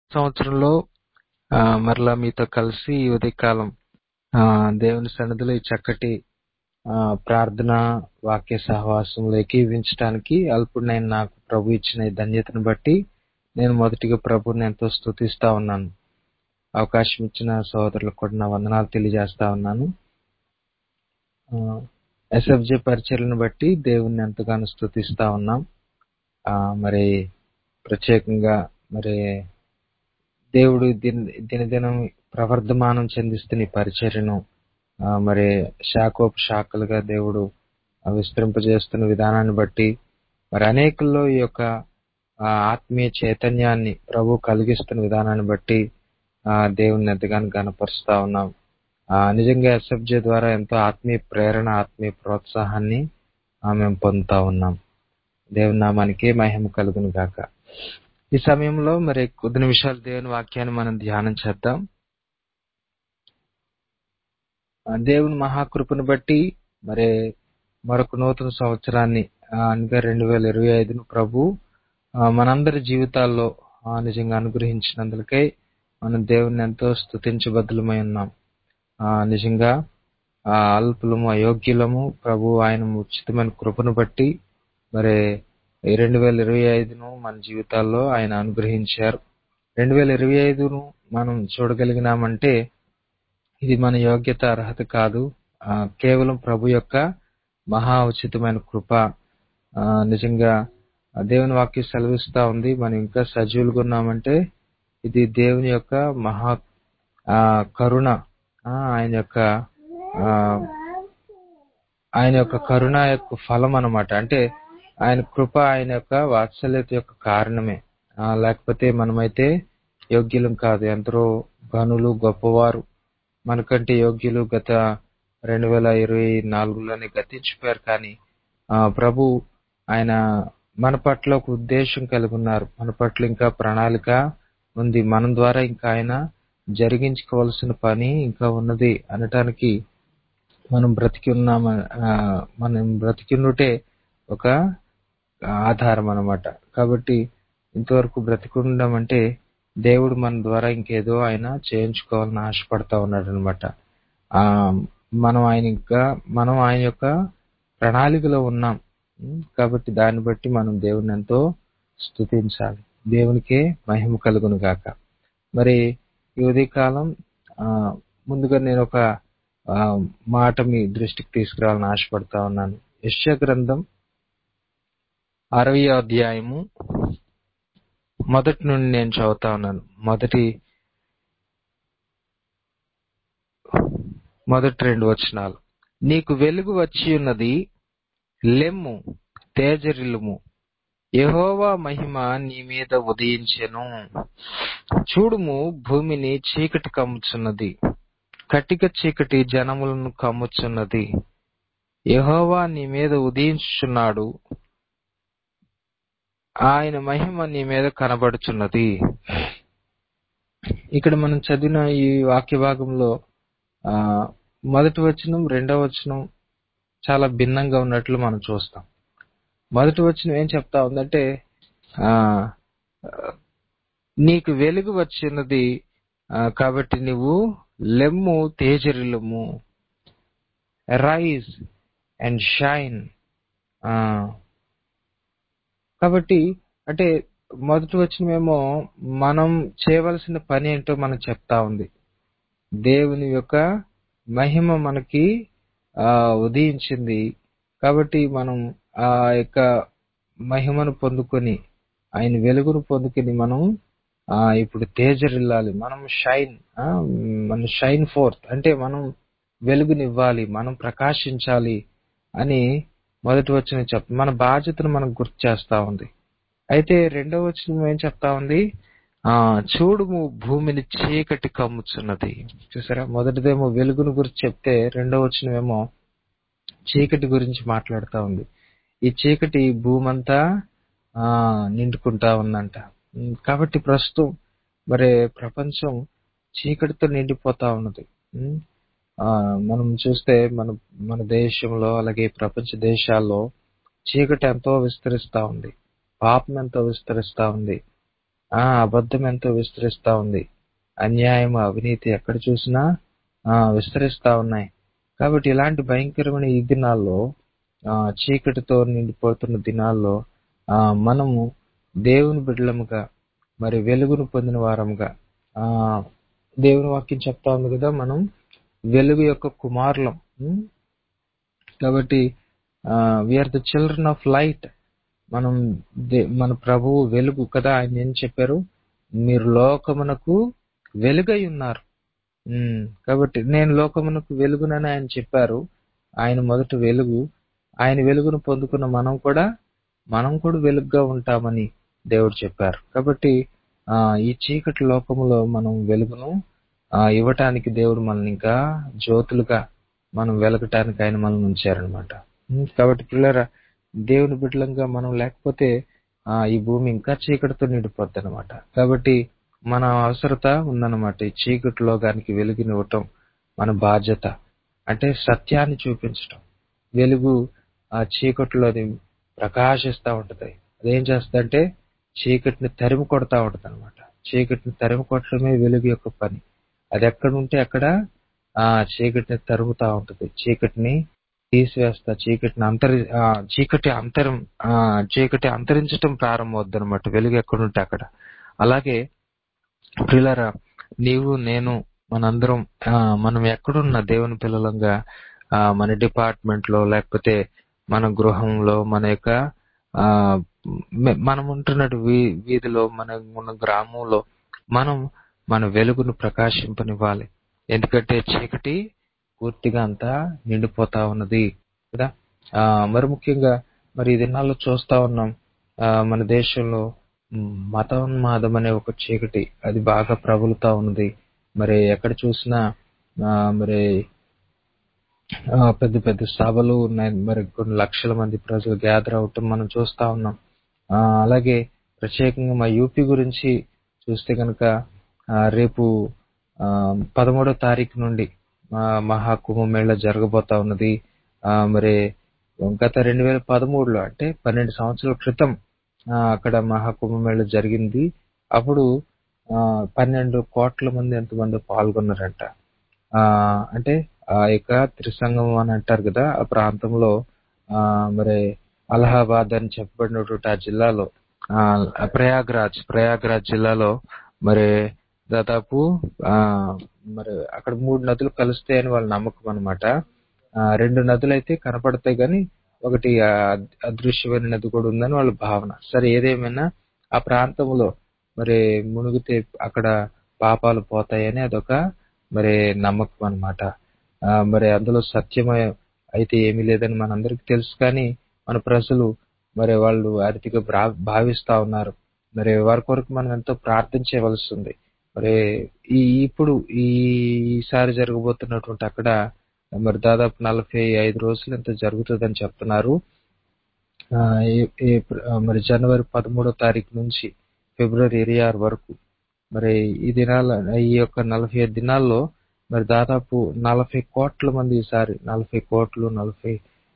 సంవత్సరంలో ఆ, మరలా మీతో కలిసి ఈ ఉదయకాలం ఆ, దేవుని సన్నిధిలో ఈ చక్కటి ఆ, ప్రార్థన వాక్య సహవాసంలో ఏకీవించడానికి అల్పుడైన నాకు ప్రభు ఇచ్చిన ఈ ధన్యతను బట్టి నేను మొదటిగా ప్రభుని ఎంతో స్తుతిస్తా ఉన్నాను అవకాశం ఇచ్చిన సోదరులకు కూడా నా వందనాలు తెలియజేస్తా ఉన్నాను ఎస్ఎఫ్జే పరిచయలను బట్టి దేవుణ్ణి ఎంతగానో స్తుతిస్తా ఉన్నాం ఆ, మరి ప్రత్యేకంగా మరి దేవుడు దిన దినదినం ప్రవర్ధమానం చెందిస్తున్న ఈ పరిచర్యను ఆ, మరి శాఖోప శాఖలుగా దేవుడు ఆ, విస్తరింపజేస్తున్న విధానాన్ని బట్టి మరి అనేకుల్లో ఈ యొక్క ఆ, ఆత్మీయ చైతన్యాన్ని ప్రభు కలిగిస్తున్న విధానాన్ని బట్టి ఆ, దేవుని ఎంతగానో గనపరుస్తా ఉన్నాం ఆ, నిజంగా ఎస్ఎఫ్జే ద్వారా ఎంతో ఆత్మీయ ప్రేరణ ఆత్మీయ ప్రోత్సాహాన్ని ఆ, మేము పొందుతా ఉన్నాం దేవుని నామానికి మహిమ కలుగును గాక ఈ సమయంలో మరి కొద్ది నిమిషాలు దేవుని వాక్యాన్ని మనం ధ్యానం చేద్దాం ఆ, దేవుని మహాకృపను బట్టి మరి మరొక నూతన సంవత్సరాన్ని ఆ, అనగా రెండు వేల ఇరవై ఐదును ప్రభు ఆ, మనందరి జీవితాల్లో ఆ, నిజంగా అనుగ్రహించినందుకై మనం దేవుని ఎంతో స్తుతించబద్దులమై ఉన్నాం ఆ, నిజంగా ఆ, అల్పులము అయోగ్యులము ప్రభు ఆయన ఉచితమైన కృపను బట్టి మరి ఈ రెండు వేల ఇరవై ఐదును మన జీవితాల్లో ఆయన అనుగ్రహించారు రెండు వేల ఇరవై ఐదును మనం చూడగలిగినామంటే ఇది మన యోగ్యత అర్హత కాదు ఆ, కేవలం ప్రభు యొక్క మహా ఉచితమైన కృప ఆ, నిజంగా ఆ దేవుని వాక్యం సెలవిస్తా ఉంది మనం ఇంకా సజీవులుగా ఉన్నామంటే ఇది దేవుని యొక్క మహా ఆ, కరుణ ఆ, ఆయన యొక్క ఆ, ఆయన యొక్క కరుణ యొక్క ఫలం అన్నమాట అంటే ఆయన కృప ఆయన యొక్క వాత్సల్యత యొక్క కారణమే ఆ, లేకపోతే మనమైతే యోగ్యులం కాదు ఎందరో గనులు గొప్పవారు మనకంటే యోగ్యులు గత రెండు వేల ఇరవై నాలుగులోనే గతించిపోయారు కానీ ఆ, ప్రభు ఆయన మన పట్ల ఒక ఉద్దేశం కలిగి ఉన్నారు మన పట్ల ఇంకా ప్రణాళిక ఉంది మనం ద్వారా ఇంకా ఆయన జరిగించుకోవాల్సిన పని ఇంకా ఉన్నది అనటానికి మనం బ్రతికి ఉన్నామ ఆ, మనం బ్రతికినుటే ఒక ఆధారం అన్నమాట కాబట్టి ఇంతవరకు బ్రతికుండడం అంటే దేవుడు మన ద్వారా ఇంకేదో ఆయన చేయించుకోవాలని ఆశపడతా ఉన్నాడు అనమాట ఆ మనం ఆయన ఇంకా మనం ఆయన యొక్క ప్రణాళికలో ఉన్నాం ఉం? కాబట్టి దాన్ని బట్టి మనం దేవుని ఎంతో స్తుతించాలి దేవునికే మహిమ కలుగును గాక మరి ఈ ఉదయకాలం ఆ, ముందుగా నేను ఒక ఆ, మాట మీ దృష్టికి తీసుకురావాలని ఆశపడతా ఉన్నాను యశ్య గ్రంథం అరవై అధ్యాయము మొదటి నుండి నేను చదువుతా ఉన్నాను మొదటి మొదటి రెండు వచనాలు నీకు వెలుగు వచ్చి ఉన్నది లెమ్ము తేజరిల్లుము యెహోవా మహిమ నీ మీద ఉదయించెను చూడుము భూమిని చీకటి కమ్ముచున్నది కటిక చీకటి జనములను కమ్ముచున్నది యెహోవా నీ మీద ఉదయించుచున్నాడు ఆయన మహిమ నీ మీద కనబడుచున్నది ఇక్కడ మనం చదివిన ఈ వాక్య భాగంలో ఆ మొదటి వచనం రెండవ వచనం చాలా భిన్నంగా ఉన్నట్లు మనం చూస్తాం మొదటి వచనం ఏం చెప్తా ఉందంటే ఆ నీకు వెలుగు వచ్చినది ఆ, కాబట్టి నువ్వు లెమ్ము తేజరిల్లుము రైజ్ అండ్ షైన్ కాబట్టి అంటే మొదటి వచనమేమో మనం చేయవలసిన పని ఏంటో మనకు చెప్తా ఉంది దేవుని యొక్క మహిమ మనకి ఆ ఉదయించింది కాబట్టి మనం ఆ యొక్క మహిమను పొందుకొని ఆయన వెలుగును పొందుకొని మనం ఆ ఇప్పుడు తేజరిల్లాలి మనం షైన్ మనం షైన్ ఫోర్త్ అంటే మనం వెలుగునివ్వాలి మనం ప్రకాశించాలి అని మొదటి వచ్చిన చెప్ మన బాధ్యతను మనం గుర్తు చేస్తా ఉంది అయితే రెండవ వచనం ఏం చెప్తా ఉంది ఆ చూడుము భూమిని చీకటి కమ్ముచున్నది చూసారా మొదటిదేమో వెలుగును గురించి చెప్తే రెండవ వచనమేమో చీకటి గురించి మాట్లాడుతా ఉంది ఈ చీకటి భూమంతా ఆ నిండుకుంటా ఉందంట ఉమ్, కాబట్టి ప్రస్తుతం మరి ప్రపంచం చీకటితో నిండిపోతా ఉన్నది ఉమ్, ఆ మనం చూస్తే మన మన దేశంలో అలాగే ప్రపంచ దేశాల్లో చీకటి ఎంతో విస్తరిస్తా ఉంది పాపం ఎంతో విస్తరిస్తా ఉంది ఆ అబద్ధం ఎంతో విస్తరిస్తా ఉంది అన్యాయం అవినీతి ఎక్కడ చూసినా ఆ విస్తరిస్తా ఉన్నాయి కాబట్టి ఇలాంటి భయంకరమైన ఈ దినాల్లో ఆ చీకటితో నిండిపోతున్న దినాల్లో ఆ మనము దేవుని బిడ్డలముగా మరి వెలుగును పొందిన వారముగా ఆ దేవుని వాక్యం చెప్తా ఉంది కదా మనం వెలుగు యొక్క కుమారులం ఉం? కాబట్టి we are the children of light మనం దే- మన ప్రభువు వెలుగు కదా ఆయన ఏం చెప్పారు మీరు లోకమునకు వెలుగై ఉన్నారు ఉమ్, కాబట్టి నేను లోకమునకు వెలుగునని ఆయన చెప్పారు ఆయన మొదట వెలుగు ఆయన వెలుగును పొందుకున్న మనం కూడా మనం కూడా వెలుగుగా ఉంటామని దేవుడు చెప్పారు కాబట్టి ఆ ఈ చీకటి లోకములో మనం వెలుగును ఆ ఇవ్వటానికి దేవుడు మనల్ని ఇంకా జ్యోతులుగా మనం వెలగటానికి ఆయన మనం ఉంచారనమాట కాబట్టి పిల్లరా దేవుని బిడ్డలంగా మనం లేకపోతే ఆ ఈ భూమి ఇంకా చీకటితో నిండిపోద్ది అనమాట కాబట్టి మన అవసరత ఉందన్నమాట ఈ చీకటి లోకానికి వెలుగునివ్వటం మన బాధ్యత అంటే సత్యాన్ని చూపించటం వెలుగు ఆ చీకటిలోని ప్రకాశిస్తా ఉంటది అదేం చేస్తుందంటే చీకటిని తరిమి కొడతా ఉంటది అనమాట చీకటిని తరిమి కొట్టడమే వెలుగు యొక్క పని అది ఎక్కడ ఉంటే అక్కడ ఆ చీకటిని తరుముతా ఉంటది చీకటిని తీసివేస్తా చీకటిని అంతరి ఆ, చీకటి అంతరం ఆ, చీకటి అంతరించటం ప్రారంభమవుద్ది అనమాట వెలుగు ఎక్కడుంటే అక్కడ అలాగే ప్రియులరా నీవు నేను మనందరం ఆ, మనం ఎక్కడున్న దేవుని పిల్లలంగా ఆ, మన డిపార్ట్మెంట్ లో లేకపోతే మన గృహంలో మన యొక్క ఆ మె- మనం ఉంటున్న వీ- వీధిలో మన ఉన్న గ్రామంలో మనం మన వెలుగును ప్రకాశింపనివ్వాలి ఎందుకంటే చీకటి పూర్తిగా అంతా నిండిపోతా ఉన్నది కదా ఆ మరి ముఖ్యంగా మరి ఈ దినాల్లో చూస్తా ఉన్నాం ఆ మన దేశంలో మ్, మతోన్మాదం అనే ఒక చీకటి అది బాగా ప్రబలుతా ఉన్నది మరి ఎక్కడ చూసినా ఆ, మరి ఆ, పెద్ద పెద్ద సభలు ఉన్నాయి మరి కొన్ని లక్షల మంది ప్రజలు గ్యాదర్ అవటం మనం చూస్తా ఉన్నాం ఆ, అలాగే ప్రత్యేకంగా మా యూపీ గురించి చూస్తే కనుక రేపు ఆ, పదమూడో తారీఖు నుండి ఆ, మహాకుంభమేళ జరగబోతా ఉన్నది ఆ, మరి గత రెండు వేల పదమూడులో అంటే పన్నెండు సంవత్సరాల క్రితం ఆ, అక్కడ మహాకుంభమేళ జరిగింది అప్పుడు ఆ, పన్నెండు కోట్ల మంది ఎంతమంది పాల్గొన్నారంట ఆ అంటే ఆ యొక్క త్రిసంగమం అని అంటారు కదా ఆ ప్రాంతంలో ఆ మరి అలహాబాద్ అని చెప్పబడినటువంటి ఆ జిల్లాలో ఆ ప్రయాగ్రాజ్ ప్రయాగ్రాజ్ జిల్లాలో మరి దాదాపు ఆ మరి అక్కడ మూడు నదులు కలుస్తాయని వాళ్ళ నమ్మకం అనమాట రెండు నదులు అయితే కనపడతాయి కానీ ఒకటి ఆ అదృశ్యమైన నది కూడా ఉందని వాళ్ళ భావన సరే ఏదేమైనా ఆ ప్రాంతంలో మరి మునిగితే అక్కడ పాపాలు పోతాయని అదొక మరి నమ్మకం అన్నమాట ఆ మరి అందులో సత్యం అయితే ఏమీ లేదని మనందరికి తెలుసు కానీ మన ప్రజలు మరి వాళ్ళు అతిగా భావిస్తా ఉన్నారు మరి వారి కొరకు మనం ఎంతో ప్రార్థించవలసి ఉంది మరి ఈ ఇప్పుడు ఈసారి జరగబోతున్నటువంటి అక్కడ మరి దాదాపు నలభై ఐదు రోజులు ఎంత జరుగుతుందని చెప్తున్నారు ఆ, ఏ- ఏప్రి- ఆ, మరి జనవరి పదమూడో తారీఖు నుంచి ఫిబ్రవరి ఇరవై ఆరు వరకు మరి ఈ దినాల ఈ యొక్క నలభై ఐదు దినాల్లో మరి దాదాపు నలభై కోట్ల మంది ఈసారి నలభై కోట్లు నలభై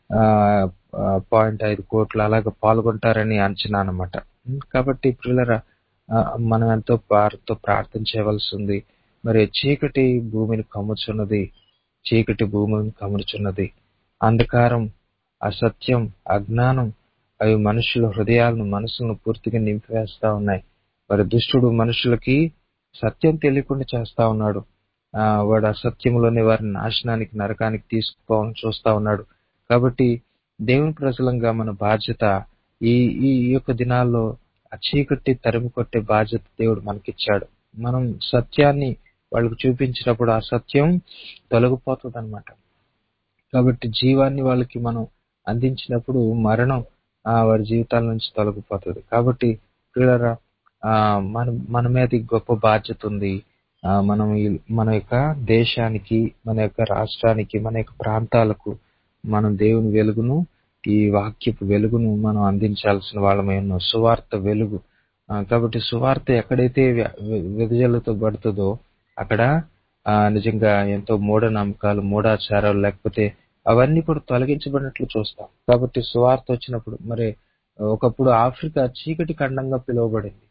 పాయింట్ ఐదు కోట్లు అలాగ పాల్గొంటారని అంచనా అనమాట కాబట్టి పిల్లల మనం ఎంతో వారితో ప్రార్థన చేయవలసి ఉంది మరి చీకటి భూమిని కమ్ముచున్నది చీకటి భూమిని కమ్ముచున్నది అంధకారం అసత్యం అజ్ఞానం అవి మనుషుల హృదయాలను మనసులను పూర్తిగా నింపివేస్తా ఉన్నాయి మరి దుష్టుడు మనుషులకి సత్యం తెలియకుండా చేస్తా ఉన్నాడు ఆ వాడు అసత్యంలోనే వారిని నాశనానికి నరకానికి తీసుకుపోవాలని చూస్తా ఉన్నాడు కాబట్టి దేవుని ప్రజలంగా మన బాధ్యత ఈ ఈ యొక్క దినాల్లో ఆ చీకటి తరిమి కొట్టే బాధ్యత దేవుడు మనకిచ్చాడు మనం సత్యాన్ని వాళ్ళకు చూపించినప్పుడు ఆ సత్యం తొలగిపోతుంది అనమాట కాబట్టి జీవాన్ని వాళ్ళకి మనం అందించినప్పుడు మరణం ఆ వారి జీవితాల నుంచి తొలగిపోతుంది కాబట్టి పిల్లరా ఆ మన మన మీద ఈ గొప్ప బాధ్యత ఉంది ఆ మనం ఈ- మన యొక్క దేశానికి మన యొక్క రాష్ట్రానికి మన యొక్క ప్రాంతాలకు మనం దేవుని వెలుగును ఈ వాక్యపు వెలుగును మనం అందించాల్సిన వాళ్ళమై ఉన్నాం సువార్త వెలుగు ఆ, కాబట్టి సువార్త ఎక్కడైతే వ్య- వె- వెదజల్లుతో పడుతుందో అక్కడ ఆ నిజంగా ఎంతో మూఢనమ్మకాలు మూఢాచారాలు లేకపోతే అవన్నీ కూడా తొలగించబడినట్లు చూస్తాం కాబట్టి సువార్త వచ్చినప్పుడు మరి ఒకప్పుడు ఆఫ్రికా చీకటి ఖండంగా పిలువబడింది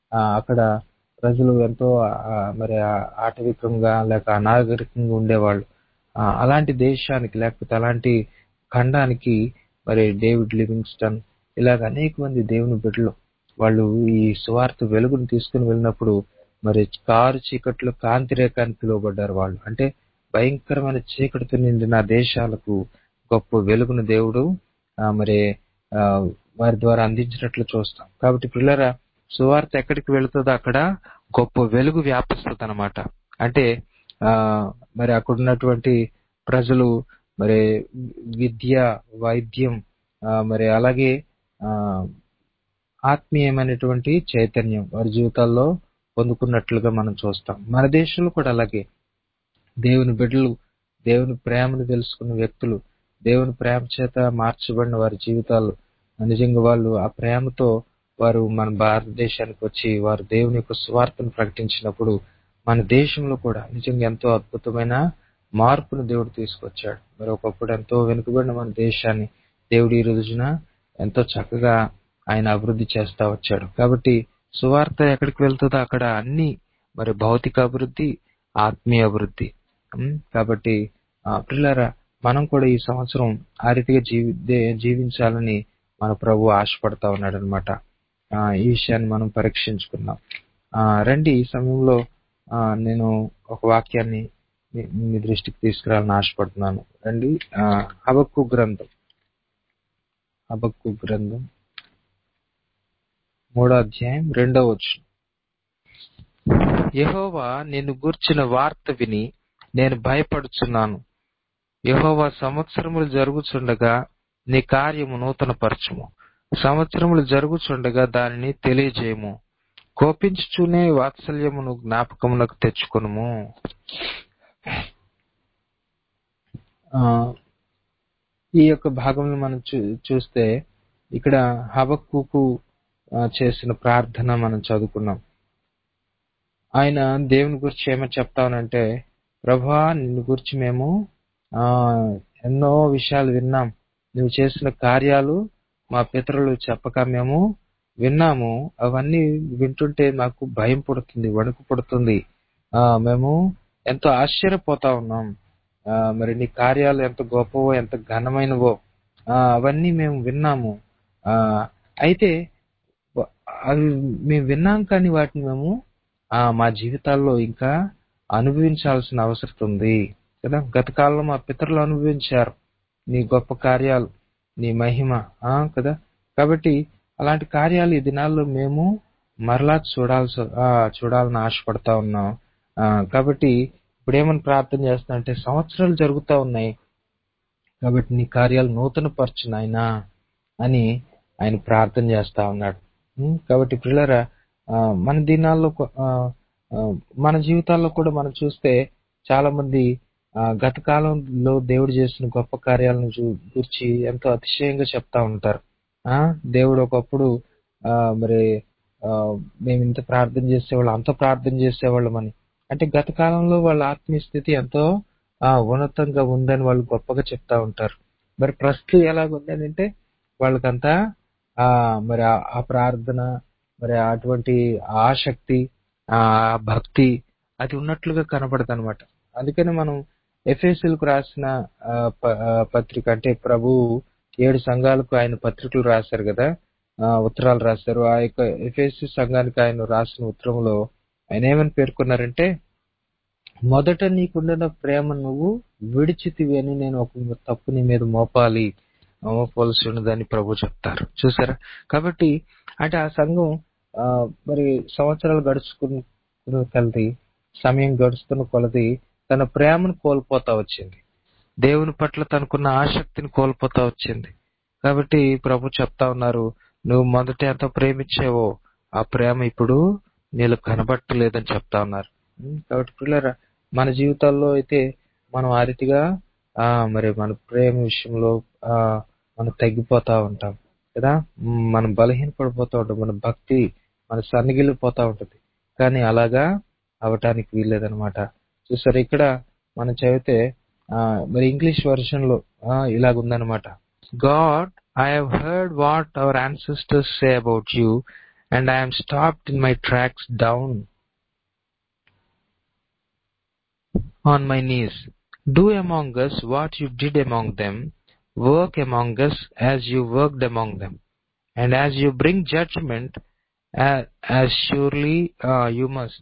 ఆ, అక్కడ ప్రజలు ఎంతో ఆ, మరి ఆ ఆటవికంగా లేక అనాగరికంగా ఉండేవాళ్ళు ఆ, అలాంటి దేశానికి లేకపోతే అలాంటి ఖండానికి మరి డేవిడ్ లివింగ్స్టన్ ఇలాగ అనేక మంది దేవుని బిడ్డలు వాళ్ళు ఈ సువార్త వెలుగును తీసుకుని వెళ్ళినప్పుడు మరి కారు చీకట్లో కాంతి రేఖ అని పిలువబడ్డారు వాళ్ళు అంటే భయంకరమైన చీకటితో నిండిన దేశాలకు గొప్ప వెలుగును దేవుడు ఆ, మరి ఆ, వారి ద్వారా అందించినట్లు చూస్తాం కాబట్టి పిల్లరా సువార్త ఎక్కడికి వెళుతుందో అక్కడ గొప్ప వెలుగు వ్యాపిస్తుంది అనమాట అంటే ఆ మరి అక్కడ ఉన్నటువంటి ప్రజలు మరి విద్య వైద్యం ఆ, మరి అలాగే ఆ ఆత్మీయమైనటువంటి చైతన్యం వారి జీవితాల్లో పొందుకున్నట్లుగా మనం చూస్తాం మన దేశంలో కూడా అలాగే దేవుని బిడ్డలు దేవుని ప్రేమను తెలుసుకున్న వ్యక్తులు దేవుని ప్రేమ చేత మార్చబడిన వారి జీవితాలు నిజంగా వాళ్ళు ఆ ప్రేమతో వారు మన భారతదేశానికి వచ్చి వారు దేవుని యొక్క స్వార్థను ప్రకటించినప్పుడు మన దేశంలో కూడా నిజంగా ఎంతో అద్భుతమైన మార్పును దేవుడు తీసుకొచ్చాడు మరి ఒకప్పుడు ఎంతో వెనుకబడిన మన దేశాన్ని దేవుడు ఈ రోజున ఎంతో చక్కగా ఆయన అభివృద్ధి చేస్తా వచ్చాడు కాబట్టి సువార్త ఎక్కడికి వెళ్తుందో అక్కడ అన్ని మరి భౌతిక అభివృద్ధి ఆత్మీయ అభివృద్ధి ఉమ్, కాబట్టి ఆ, ప్రియులారా మనం కూడా ఈ సంవత్సరం ఆ రీతిగా జీవి దే- జీవించాలని మన ప్రభు ఆశపడతా ఉన్నాడు అనమాట ఈ విషయాన్ని మనం పరీక్షించుకుందాం ఆ, రండి ఈ సమయంలో ఆ, నేను ఒక వాక్యాన్ని మీ- మీ దృష్టికి తీసుకురావాలని ఆశపడుతున్నాను రండి ఆ, హబక్కు గ్రంథం హబక్కు గ్రంథం మూడో అధ్యాయం రెండో వచ్చు యెహోవా నిన్ను గూర్చిన వార్త విని నేను భయపడుచున్నాను యెహోవా సంవత్సరములు జరుగుచుండగా నీ కార్యము నూతన పరచుము సంవత్సరములు జరుగుచుండగా దానిని తెలియజేయము కోపించుచూనే వాత్సల్యమును జ్ఞాపకమునకు తెచ్చుకొనుము ఆ, ఈ యొక్క భాగంలో మనం చూ చూస్తే ఇక్కడ హబక్కుకు ఆ, చేసిన ప్రార్థన మనం చదువుకున్నాం ఆయన దేవుని గురించి ఏమని చెప్తానంటే ప్రభా నిన్ను గురించి మేము ఆ ఎన్నో విషయాలు విన్నాం నువ్వు చేసిన కార్యాలు మా పితరులు చెప్పక మేము విన్నాము అవన్నీ వింటుంటే మాకు భయం పుడుతుంది వణుకు పుడుతుంది ఆ మేము ఎంతో ఆశ్చర్యపోతా ఉన్నాం ఆ మరి నీ కార్యాలు ఎంత గొప్పవో ఎంత ఘనమైనవో ఆ అవన్నీ మేము విన్నాము ఆ అయితే వ- అవి మేము విన్నాం కానీ వాటిని మేము ఆ మా జీవితాల్లో ఇంకా అనుభవించాల్సిన అవసరం ఉంది కదా గత కాలంలో మా పితరులు అనుభవించారు నీ గొప్ప కార్యాలు నీ మహిమ ఆ కదా కాబట్టి అలాంటి కార్యాలు ఈ దినాల్లో మేము మరలా చూడాల్సి ఆ, చూడాలని ఆశపడతా ఉన్నాం ఆ, కాబట్టి ఇప్పుడు ఏమని ప్రార్థన చేస్తున్నా అంటే సంవత్సరాలు జరుగుతా ఉన్నాయి కాబట్టి నీ కార్యాలు నూతన పరచు నాయనా అని ఆయన ప్రార్థన చేస్తా ఉన్నాడు ఉం? కాబట్టి పిల్లరా మన దినాల్లో కొ- ఆ, ఆ, మన జీవితాల్లో కూడా మనం చూస్తే చాలా మంది ఆ, గత కాలంలో దేవుడు చేసిన గొప్ప కార్యాలను చూ- గురించి ఎంతో అతిశయంగా చెప్తా ఉంటారు ఆ దేవుడు ఒకప్పుడు ఆ, మరి ఆ, మేము ఇంత ప్రార్థన చేసేవాళ్ళం అంత ప్రార్థన చేసేవాళ్ళం అని అంటే గత కాలంలో వాళ్ళ ఆత్మీయ స్థితి ఎంతో ఆ, ఉన్నతంగా ఉందని వాళ్ళు గొప్పగా చెప్తా ఉంటారు మరి ప్రస్తుతం ఎలాగుంది అని అంటే వాళ్ళకంతా ఆ మరి ఆ ఆ ప్రార్థన మరి అటువంటి ఆసక్తి ఆ భక్తి అది ఉన్నట్లుగా కనపడదు అనమాట అందుకని మనం ఎఫ్ఎస్ఎల్ కు రాసిన ఆ, ప- ఆ, పత్రిక అంటే ప్రభు ఏడు సంఘాలకు ఆయన పత్రికలు రాశారు కదా ఆ, ఉత్తరాలు రాశారు ఆ యొక్క ఎఫ్ఎస్సి సంఘానికి ఆయన రాసిన ఉత్తరంలో ఆయన ఏమని పేర్కొన్నారంటే మొదట నీకుండిన ప్రేమ నువ్వు విడిచితివి అని నేను ఒక తప్పు నీ మీద మోపాలి మోపాల్సి ఉన్నదని ప్రభు చెప్తారు చూసారా కాబట్టి అంటే ఆ సంఘం ఆ, మరి సంవత్సరాలు గడుచుకుని కలిది సమయం గడుస్తున్న కొలది తన ప్రేమను కోల్పోతా వచ్చింది దేవుని పట్ల తనకున్న ఆసక్తిని కోల్పోతా వచ్చింది కాబట్టి ప్రభు చెప్తా ఉన్నారు నువ్వు మొదట ఎంత ప్రేమించావో ఆ ప్రేమ ఇప్పుడు నీళ్ళు కనబట్టలేదని చెప్తా ఉన్నారు ఉం, కాబట్టి పిల్లరా మన జీవితాల్లో అయితే మనం ఆ రీతిగా ఆ మరి మన ప్రేమ విషయంలో ఆ మనం తగ్గిపోతా ఉంటాం కదా ఉం, మనం బలహీనపడిపోతా ఉంటాం మన భక్తి మన సన్నగిల్లిపోతా ఉంటది కానీ అలాగా అవటానికి వీల్లేదనమాట చూసారు ఇక్కడ మనం చదివితే ఆ, మరి ఇంగ్లీష్ వర్షన్ లో ఆ, ఇలాగుందనమాట God I have heard what our ancestors say about you and I am stopped in my tracks down on my knees. Do among us what you did among them, work among us as you worked among them. And as you bring judgment, as, as surely uh, you must.